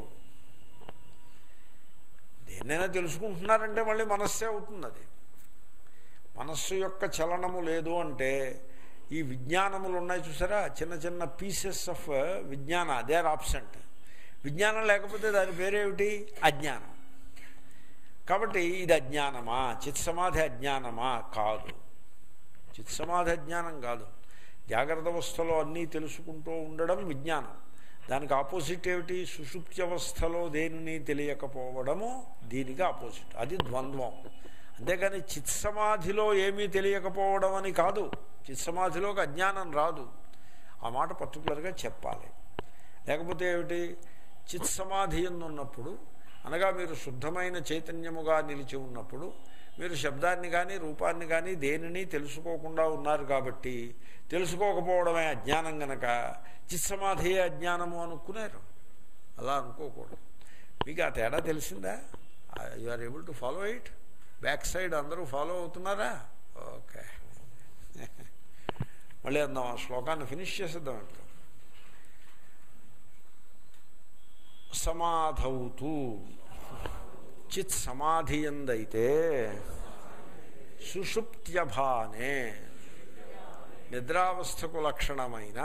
దేన్నైనా తెలుసుకుంటున్నారంటే మళ్ళీ మనస్సే అవుతుంది అది మనస్సు యొక్క చలనము లేదు అంటే ఈ విజ్ఞానములు ఉన్నాయి చూసారా చిన్న చిన్న పీసెస్ ఆఫ్ విజ్ఞాన దే ఆర్ ఆబ్సెంట్ విజ్ఞానం లేకపోతే దాని పేరేమిటి అజ్ఞానం కాబట్టి ఇది అజ్ఞానమా చిత్సమాధి అజ్ఞానమా కాదు చిత్సమాధి అజ్ఞానం కాదు జాగ్రత్త అవస్థలో అన్నీ తెలుసుకుంటూ ఉండడం విజ్ఞానం దానికి ఆపోజిట్ ఏమిటి సుషుప్తి అవస్థలో దేనిని తెలియకపోవడము దీనికి ఆపోజిట్ అది ద్వంద్వం అంతేగాని చిత్సమాధిలో ఏమీ తెలియకపోవడం అని కాదు చిత్సమాధిలోకి అజ్ఞానం రాదు ఆ మాట పర్టికులర్గా చెప్పాలి లేకపోతే ఏమిటి చిత్సమాధి ఉన్నప్పుడు అనగా మీరు శుద్ధమైన చైతన్యముగా నిలిచి ఉన్నప్పుడు మీరు శబ్దాన్ని కానీ రూపాన్ని కానీ దేనిని తెలుసుకోకుండా ఉన్నారు కాబట్టి తెలుసుకోకపోవడమే అజ్ఞానం గనక చిత్సమాధియే అజ్ఞానము అనుకున్నారు అలా అనుకోకూడదు మీకు ఆ తేడా తెలిసిందా you are able to follow it back side అందరూ ఫాలో అవుతున్నారా ఓకే మళ్ళీ అందాం ఆ శ్లోకాన్ని ఫినిష్ చేసేద్దాం ఇప్పుడు సమాధౌతు చిత్ సమాధి ఎందైతే సుషుప్త్యభానే నిద్రావస్థకు లక్షణమైన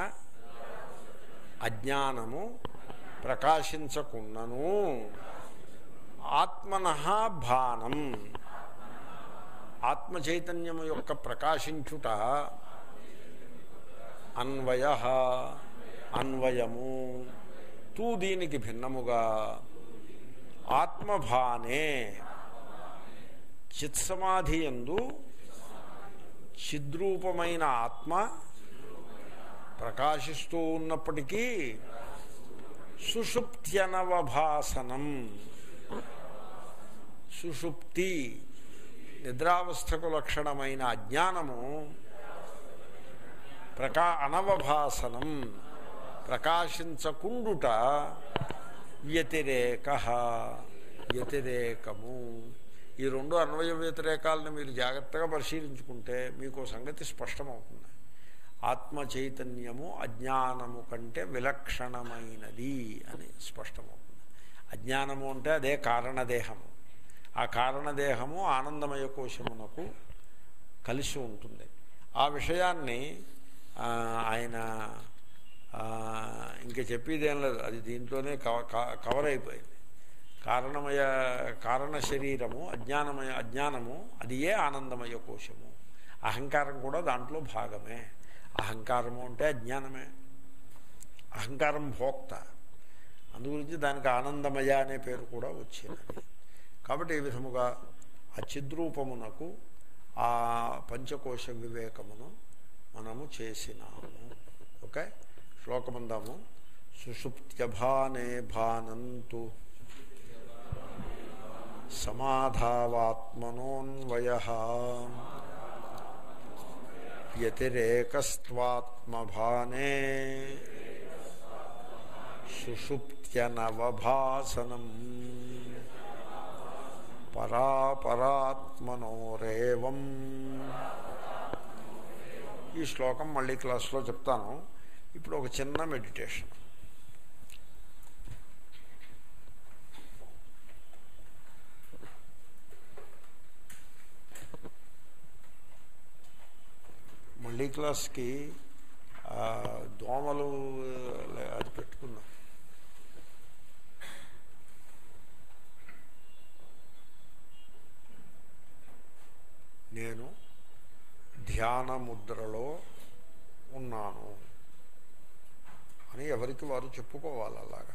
అజ్ఞానము ప్రకాశించకున్నను ఆత్మన భానం ఆత్మ చైతన్యము యొక్క ప్రకాశించుట అన్వయ అన్వయము తూ దీనికి భిన్నముగా ఆత్మభానే చిత్సమాధి ఎందు చిద్రూపమైన ఆత్మ ప్రకాశిస్తూ ఉన్నప్పటికీ సుషుప్త్యనవభాసనం సుషుప్తి నిద్రావస్థకు లక్షణమైన అజ్ఞానము ప్రకా అనవభాసనం ప్రకాశించకుండుట వ్యతిరేక వ్యతిరేకము ఈ రెండు అన్వయ వ్యతిరేకాలను మీరు జాగ్రత్తగా పరిశీలించుకుంటే మీకు సంగతి స్పష్టమవుతుంది ఆత్మ చైతన్యము అజ్ఞానము కంటే విలక్షణమైనది అని స్పష్టమవుతుంది అజ్ఞానము అంటే అదే కారణదేహము ఆ కారణదేహము ఆనందమయ కోశమునకు కలిసి ఉంటుంది ఆ విషయాన్ని ఆయన ఇంకా చెప్పేదేం లేదు అది దీంట్లోనే కవర్ అయిపోయింది కారణమయ కారణ శరీరము అజ్ఞానమయ అజ్ఞానము అది ఏ ఆనందమయ కోశము అహంకారం కూడా దాంట్లో భాగమే అహంకారము అంటే అజ్ఞానమే అహంకారం భోక్త అందుగురించి దానికి ఆనందమయ అనే పేరు కూడా వచ్చినది కాబట్టి ఈ విధముగా ఆ చిద్రూపమునకు ఆ పంచకోశ వివేకమును మనము చేసినాము ఓకే శ్లోకమందాము సుషుప్త్యభానే భానంతు సమాధావాత్మనోన్వయ వ్యతిరేకస్వాత్మభానే సుషుప్త్యనవభాసనం పరాపరాత్మనోరేవం ఈ శ్లోకం మళ్ళీ క్లాస్లో చెప్తాను ఇప్పుడు ఒక చిన్న మెడిటేషన్ మళ్ళీ క్లాస్కి దోమలు అది పెట్టుకుందాం నేను ధ్యాన ముద్రలో ఉన్నాను అని ఎవరికి వారు చెప్పుకోవాలి అలాగా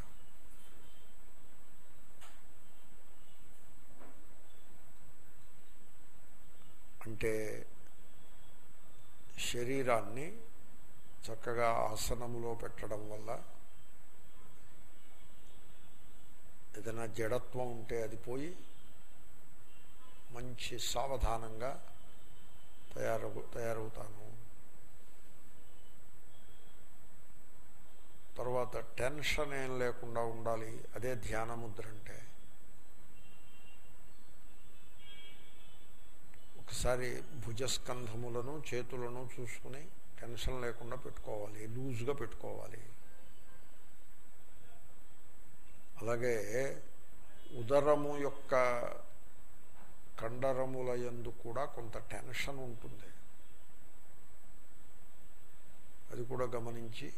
అంటే శరీరాన్ని చక్కగా ఆసనములో పెట్టడం వల్ల ఏదైనా జడత్వం ఉంటే అది పోయి మంచి సావధానంగా తయారవు తయారవుతాను తర్వాత టెన్షన్ ఏం లేకుండా ఉండాలి అదే ధ్యానముద్ర అంటే ఒకసారి భుజస్కంధములను చేతులను చూసుకుని టెన్షన్ లేకుండా పెట్టుకోవాలి లూజ్గా పెట్టుకోవాలి అలాగే ఉదరము యొక్క కండరముల యందు కూడా కొంత టెన్షన్ ఉంటుంది అది కూడా గమనించి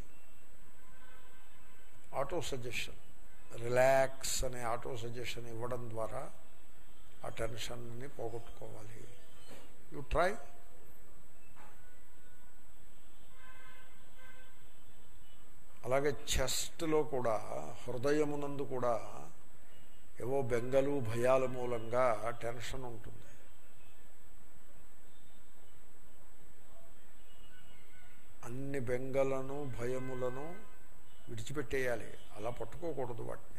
ఆటో సజెషన్ రిలాక్స్ అనే ఆటో సజెషన్ ఇవ్వడం ద్వారా ఆ టెన్షన్ని పోగొట్టుకోవాలి యు ట్రై అలాగే చెస్ట్లో కూడా హృదయమునందు కూడా ఏవో బెంగలు భయాల మూలంగా టెన్షన్ ఉంటుంది అన్ని బెంగలను భయములను విడిచిపెట్టేయాలి అలా పట్టుకోకూడదు వాటిని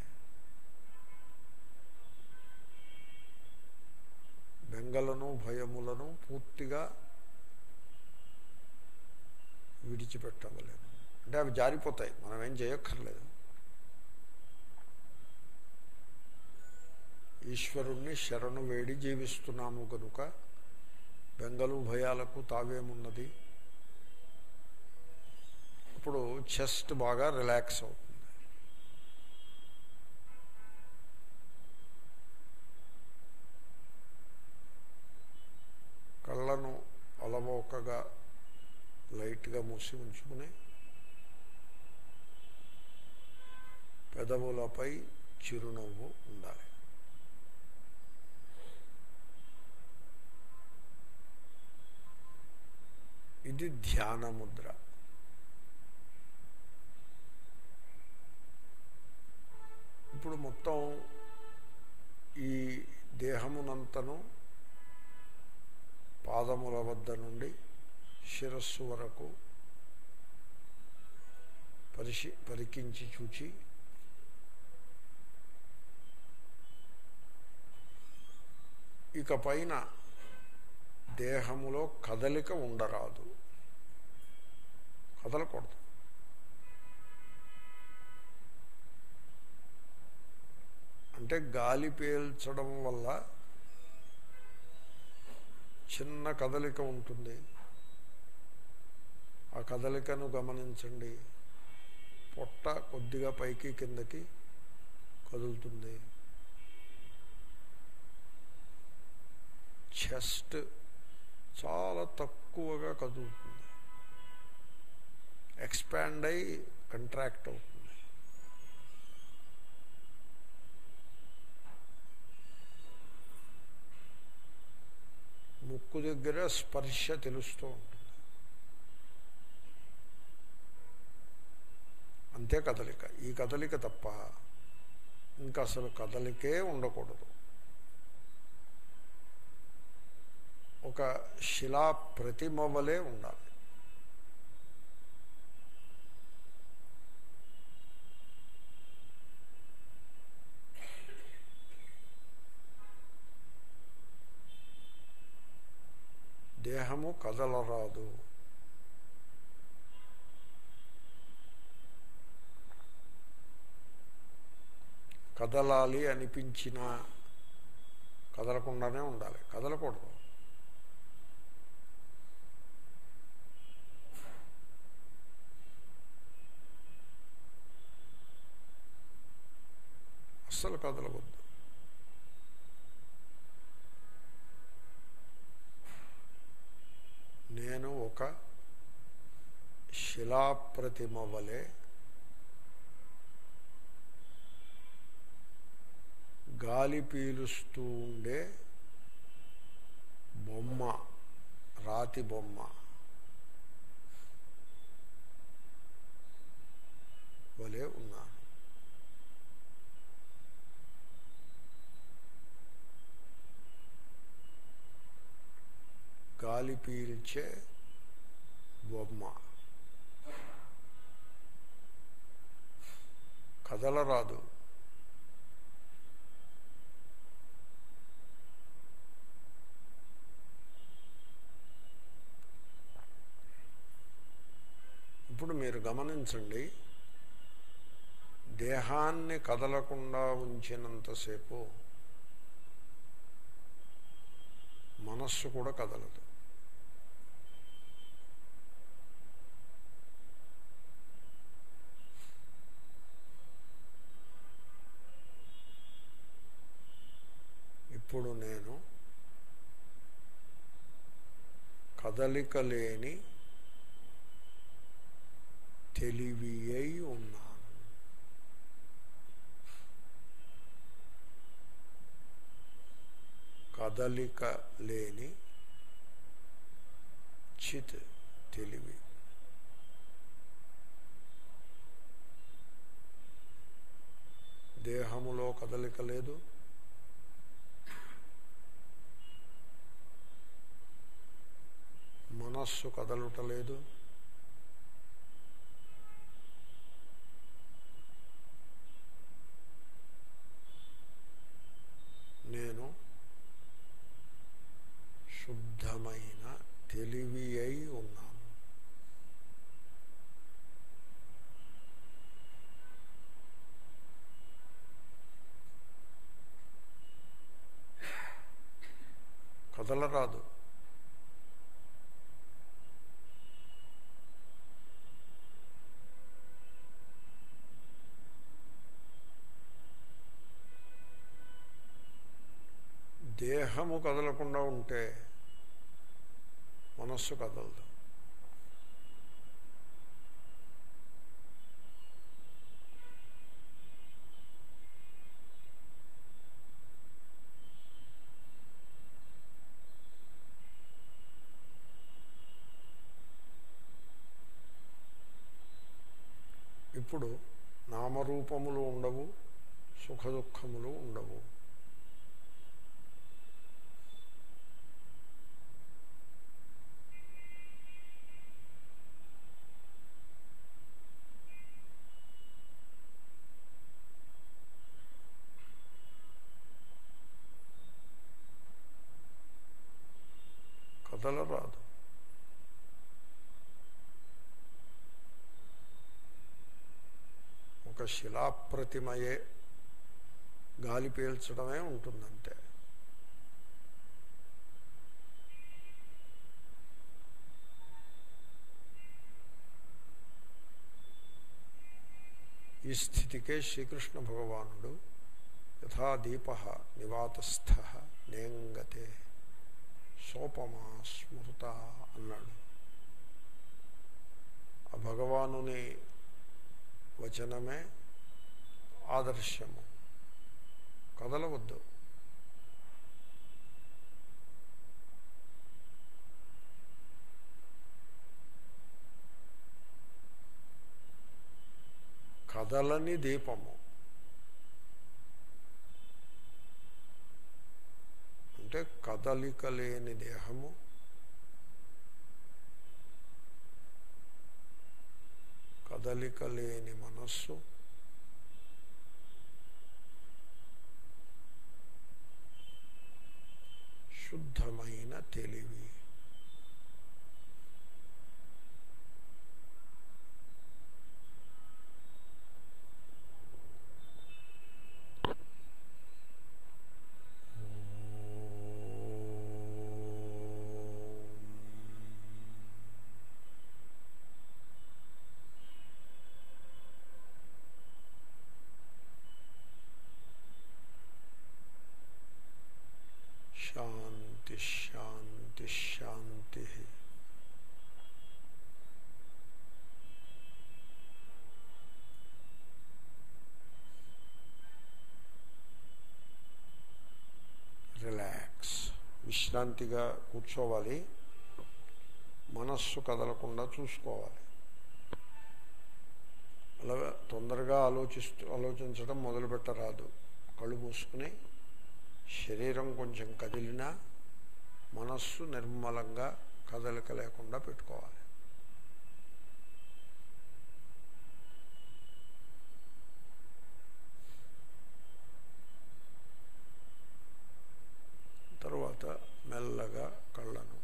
బెంగలను భయములను పూర్తిగా విడిచిపెట్టవలేదు అంటే అవి జారిపోతాయి మనం ఏం చేయక్కర్లేదు ఈశ్వరుణ్ణి శరణు వేడి జీవిస్తున్నాము కనుక బెంగలు భయాలకు తావేమున్నది ఇప్పుడు చెస్ట్ బాగా రిలాక్స్ అవుతుంది కళ్ళను అలవోకగా లైట్గా మూసి ఉంచుకుని పెదవులపై చిరునవ్వు ఉండాలి ఇది ధ్యాన ముద్ర ఇప్పుడు మొత్తం ఈ దేహమునంతను పాదముల వద్ద నుండి శిరస్సు వరకు పరిశీ పరికించి చూచి ఇక పైన దేహములో కదలిక ఉండరాదు కదలకూడదు అంటే గాలి పీల్చడం వల్ల చిన్న కదలిక ఉంటుంది ఆ కదలికను గమనించండి పొట్ట కొద్దిగా పైకి కిందకి కదులుతుంది చెస్ట్ చాలా తక్కువగా కదులుతుంది ఎక్స్పాండ్ అయి కంట్రాక్ట్ అవుతుంది ముక్కు దగ్గర స్పర్శ తెలుస్తూ ఉంటుంది అంతే కదలిక ఈ కదలిక తప్ప ఇంకా అసలు కదలికే ఉండకూడదు ఒక శిలా ప్రతిమ వలె ఉండాలి దేహము కదలరాదు కదలాలి అనిపించినా కదలకుండానే ఉండాలి కదలకూడదు అస్సలు కదలవద్దు నేను ఒక శిలాప్రతిమ వలె గాలి పీలుస్తూ ఉండే బొమ్మ రాతి బొమ్మ వలె ఉన్నాను గాలి పీల్చే బొమ్మ కదలరాదు గమనించండి దేహాన్ని కదలకుండా ఉంచినంతసేపు మనస్సు కూడా కదలదు ఇప్పుడు నేను కదలిక లేని తెలివి అయి ఉన్నాను కదలిక లేని చిత్ తెలివి దేహములో కదలిక లేదు మనస్సు కదలుటలేదు నేను శుద్ధమైన తెలివి అయి ఉన్నాను కదలరాదు దేహము కదలకుండా ఉంటే మనస్సు కదలదు ఇప్పుడు నామరూపములు ఉండవు సుఖదుఖములు ఉండవు కదలరాదు ఒక శిలాప్రతిమయే గాలి పీల్చడమే ఉంటుందంటే ఈ స్థితికే శ్రీకృష్ణ భగవానుడు యథా దీప నివాతస్థ నేంగతే సోపమా స్మృత అన్నాడు ఆ భగవానుని వచనమే ఆదర్శము కదలవద్దు కదలని దీపము అంటే కదలిక లేని దేహము కదలిక లేని మనస్సు శుద్ధమైన తెలివి శాంతి శాంతి శాంతి రిలాక్స్ విశ్రాంతిగా కూర్చోవాలి మనస్సు కదలకుండా చూసుకోవాలి అలా తొందరగా ఆలోచిస్తూ ఆలోచించడం మొదలుపెట్టరాదు కళ్ళు మూసుకుని శరీరం కొంచెం కదిలినా మనస్సు నిర్మలంగా కదలిక లేకుండా పెట్టుకోవాలి తరువాత మెల్లగా కళ్ళను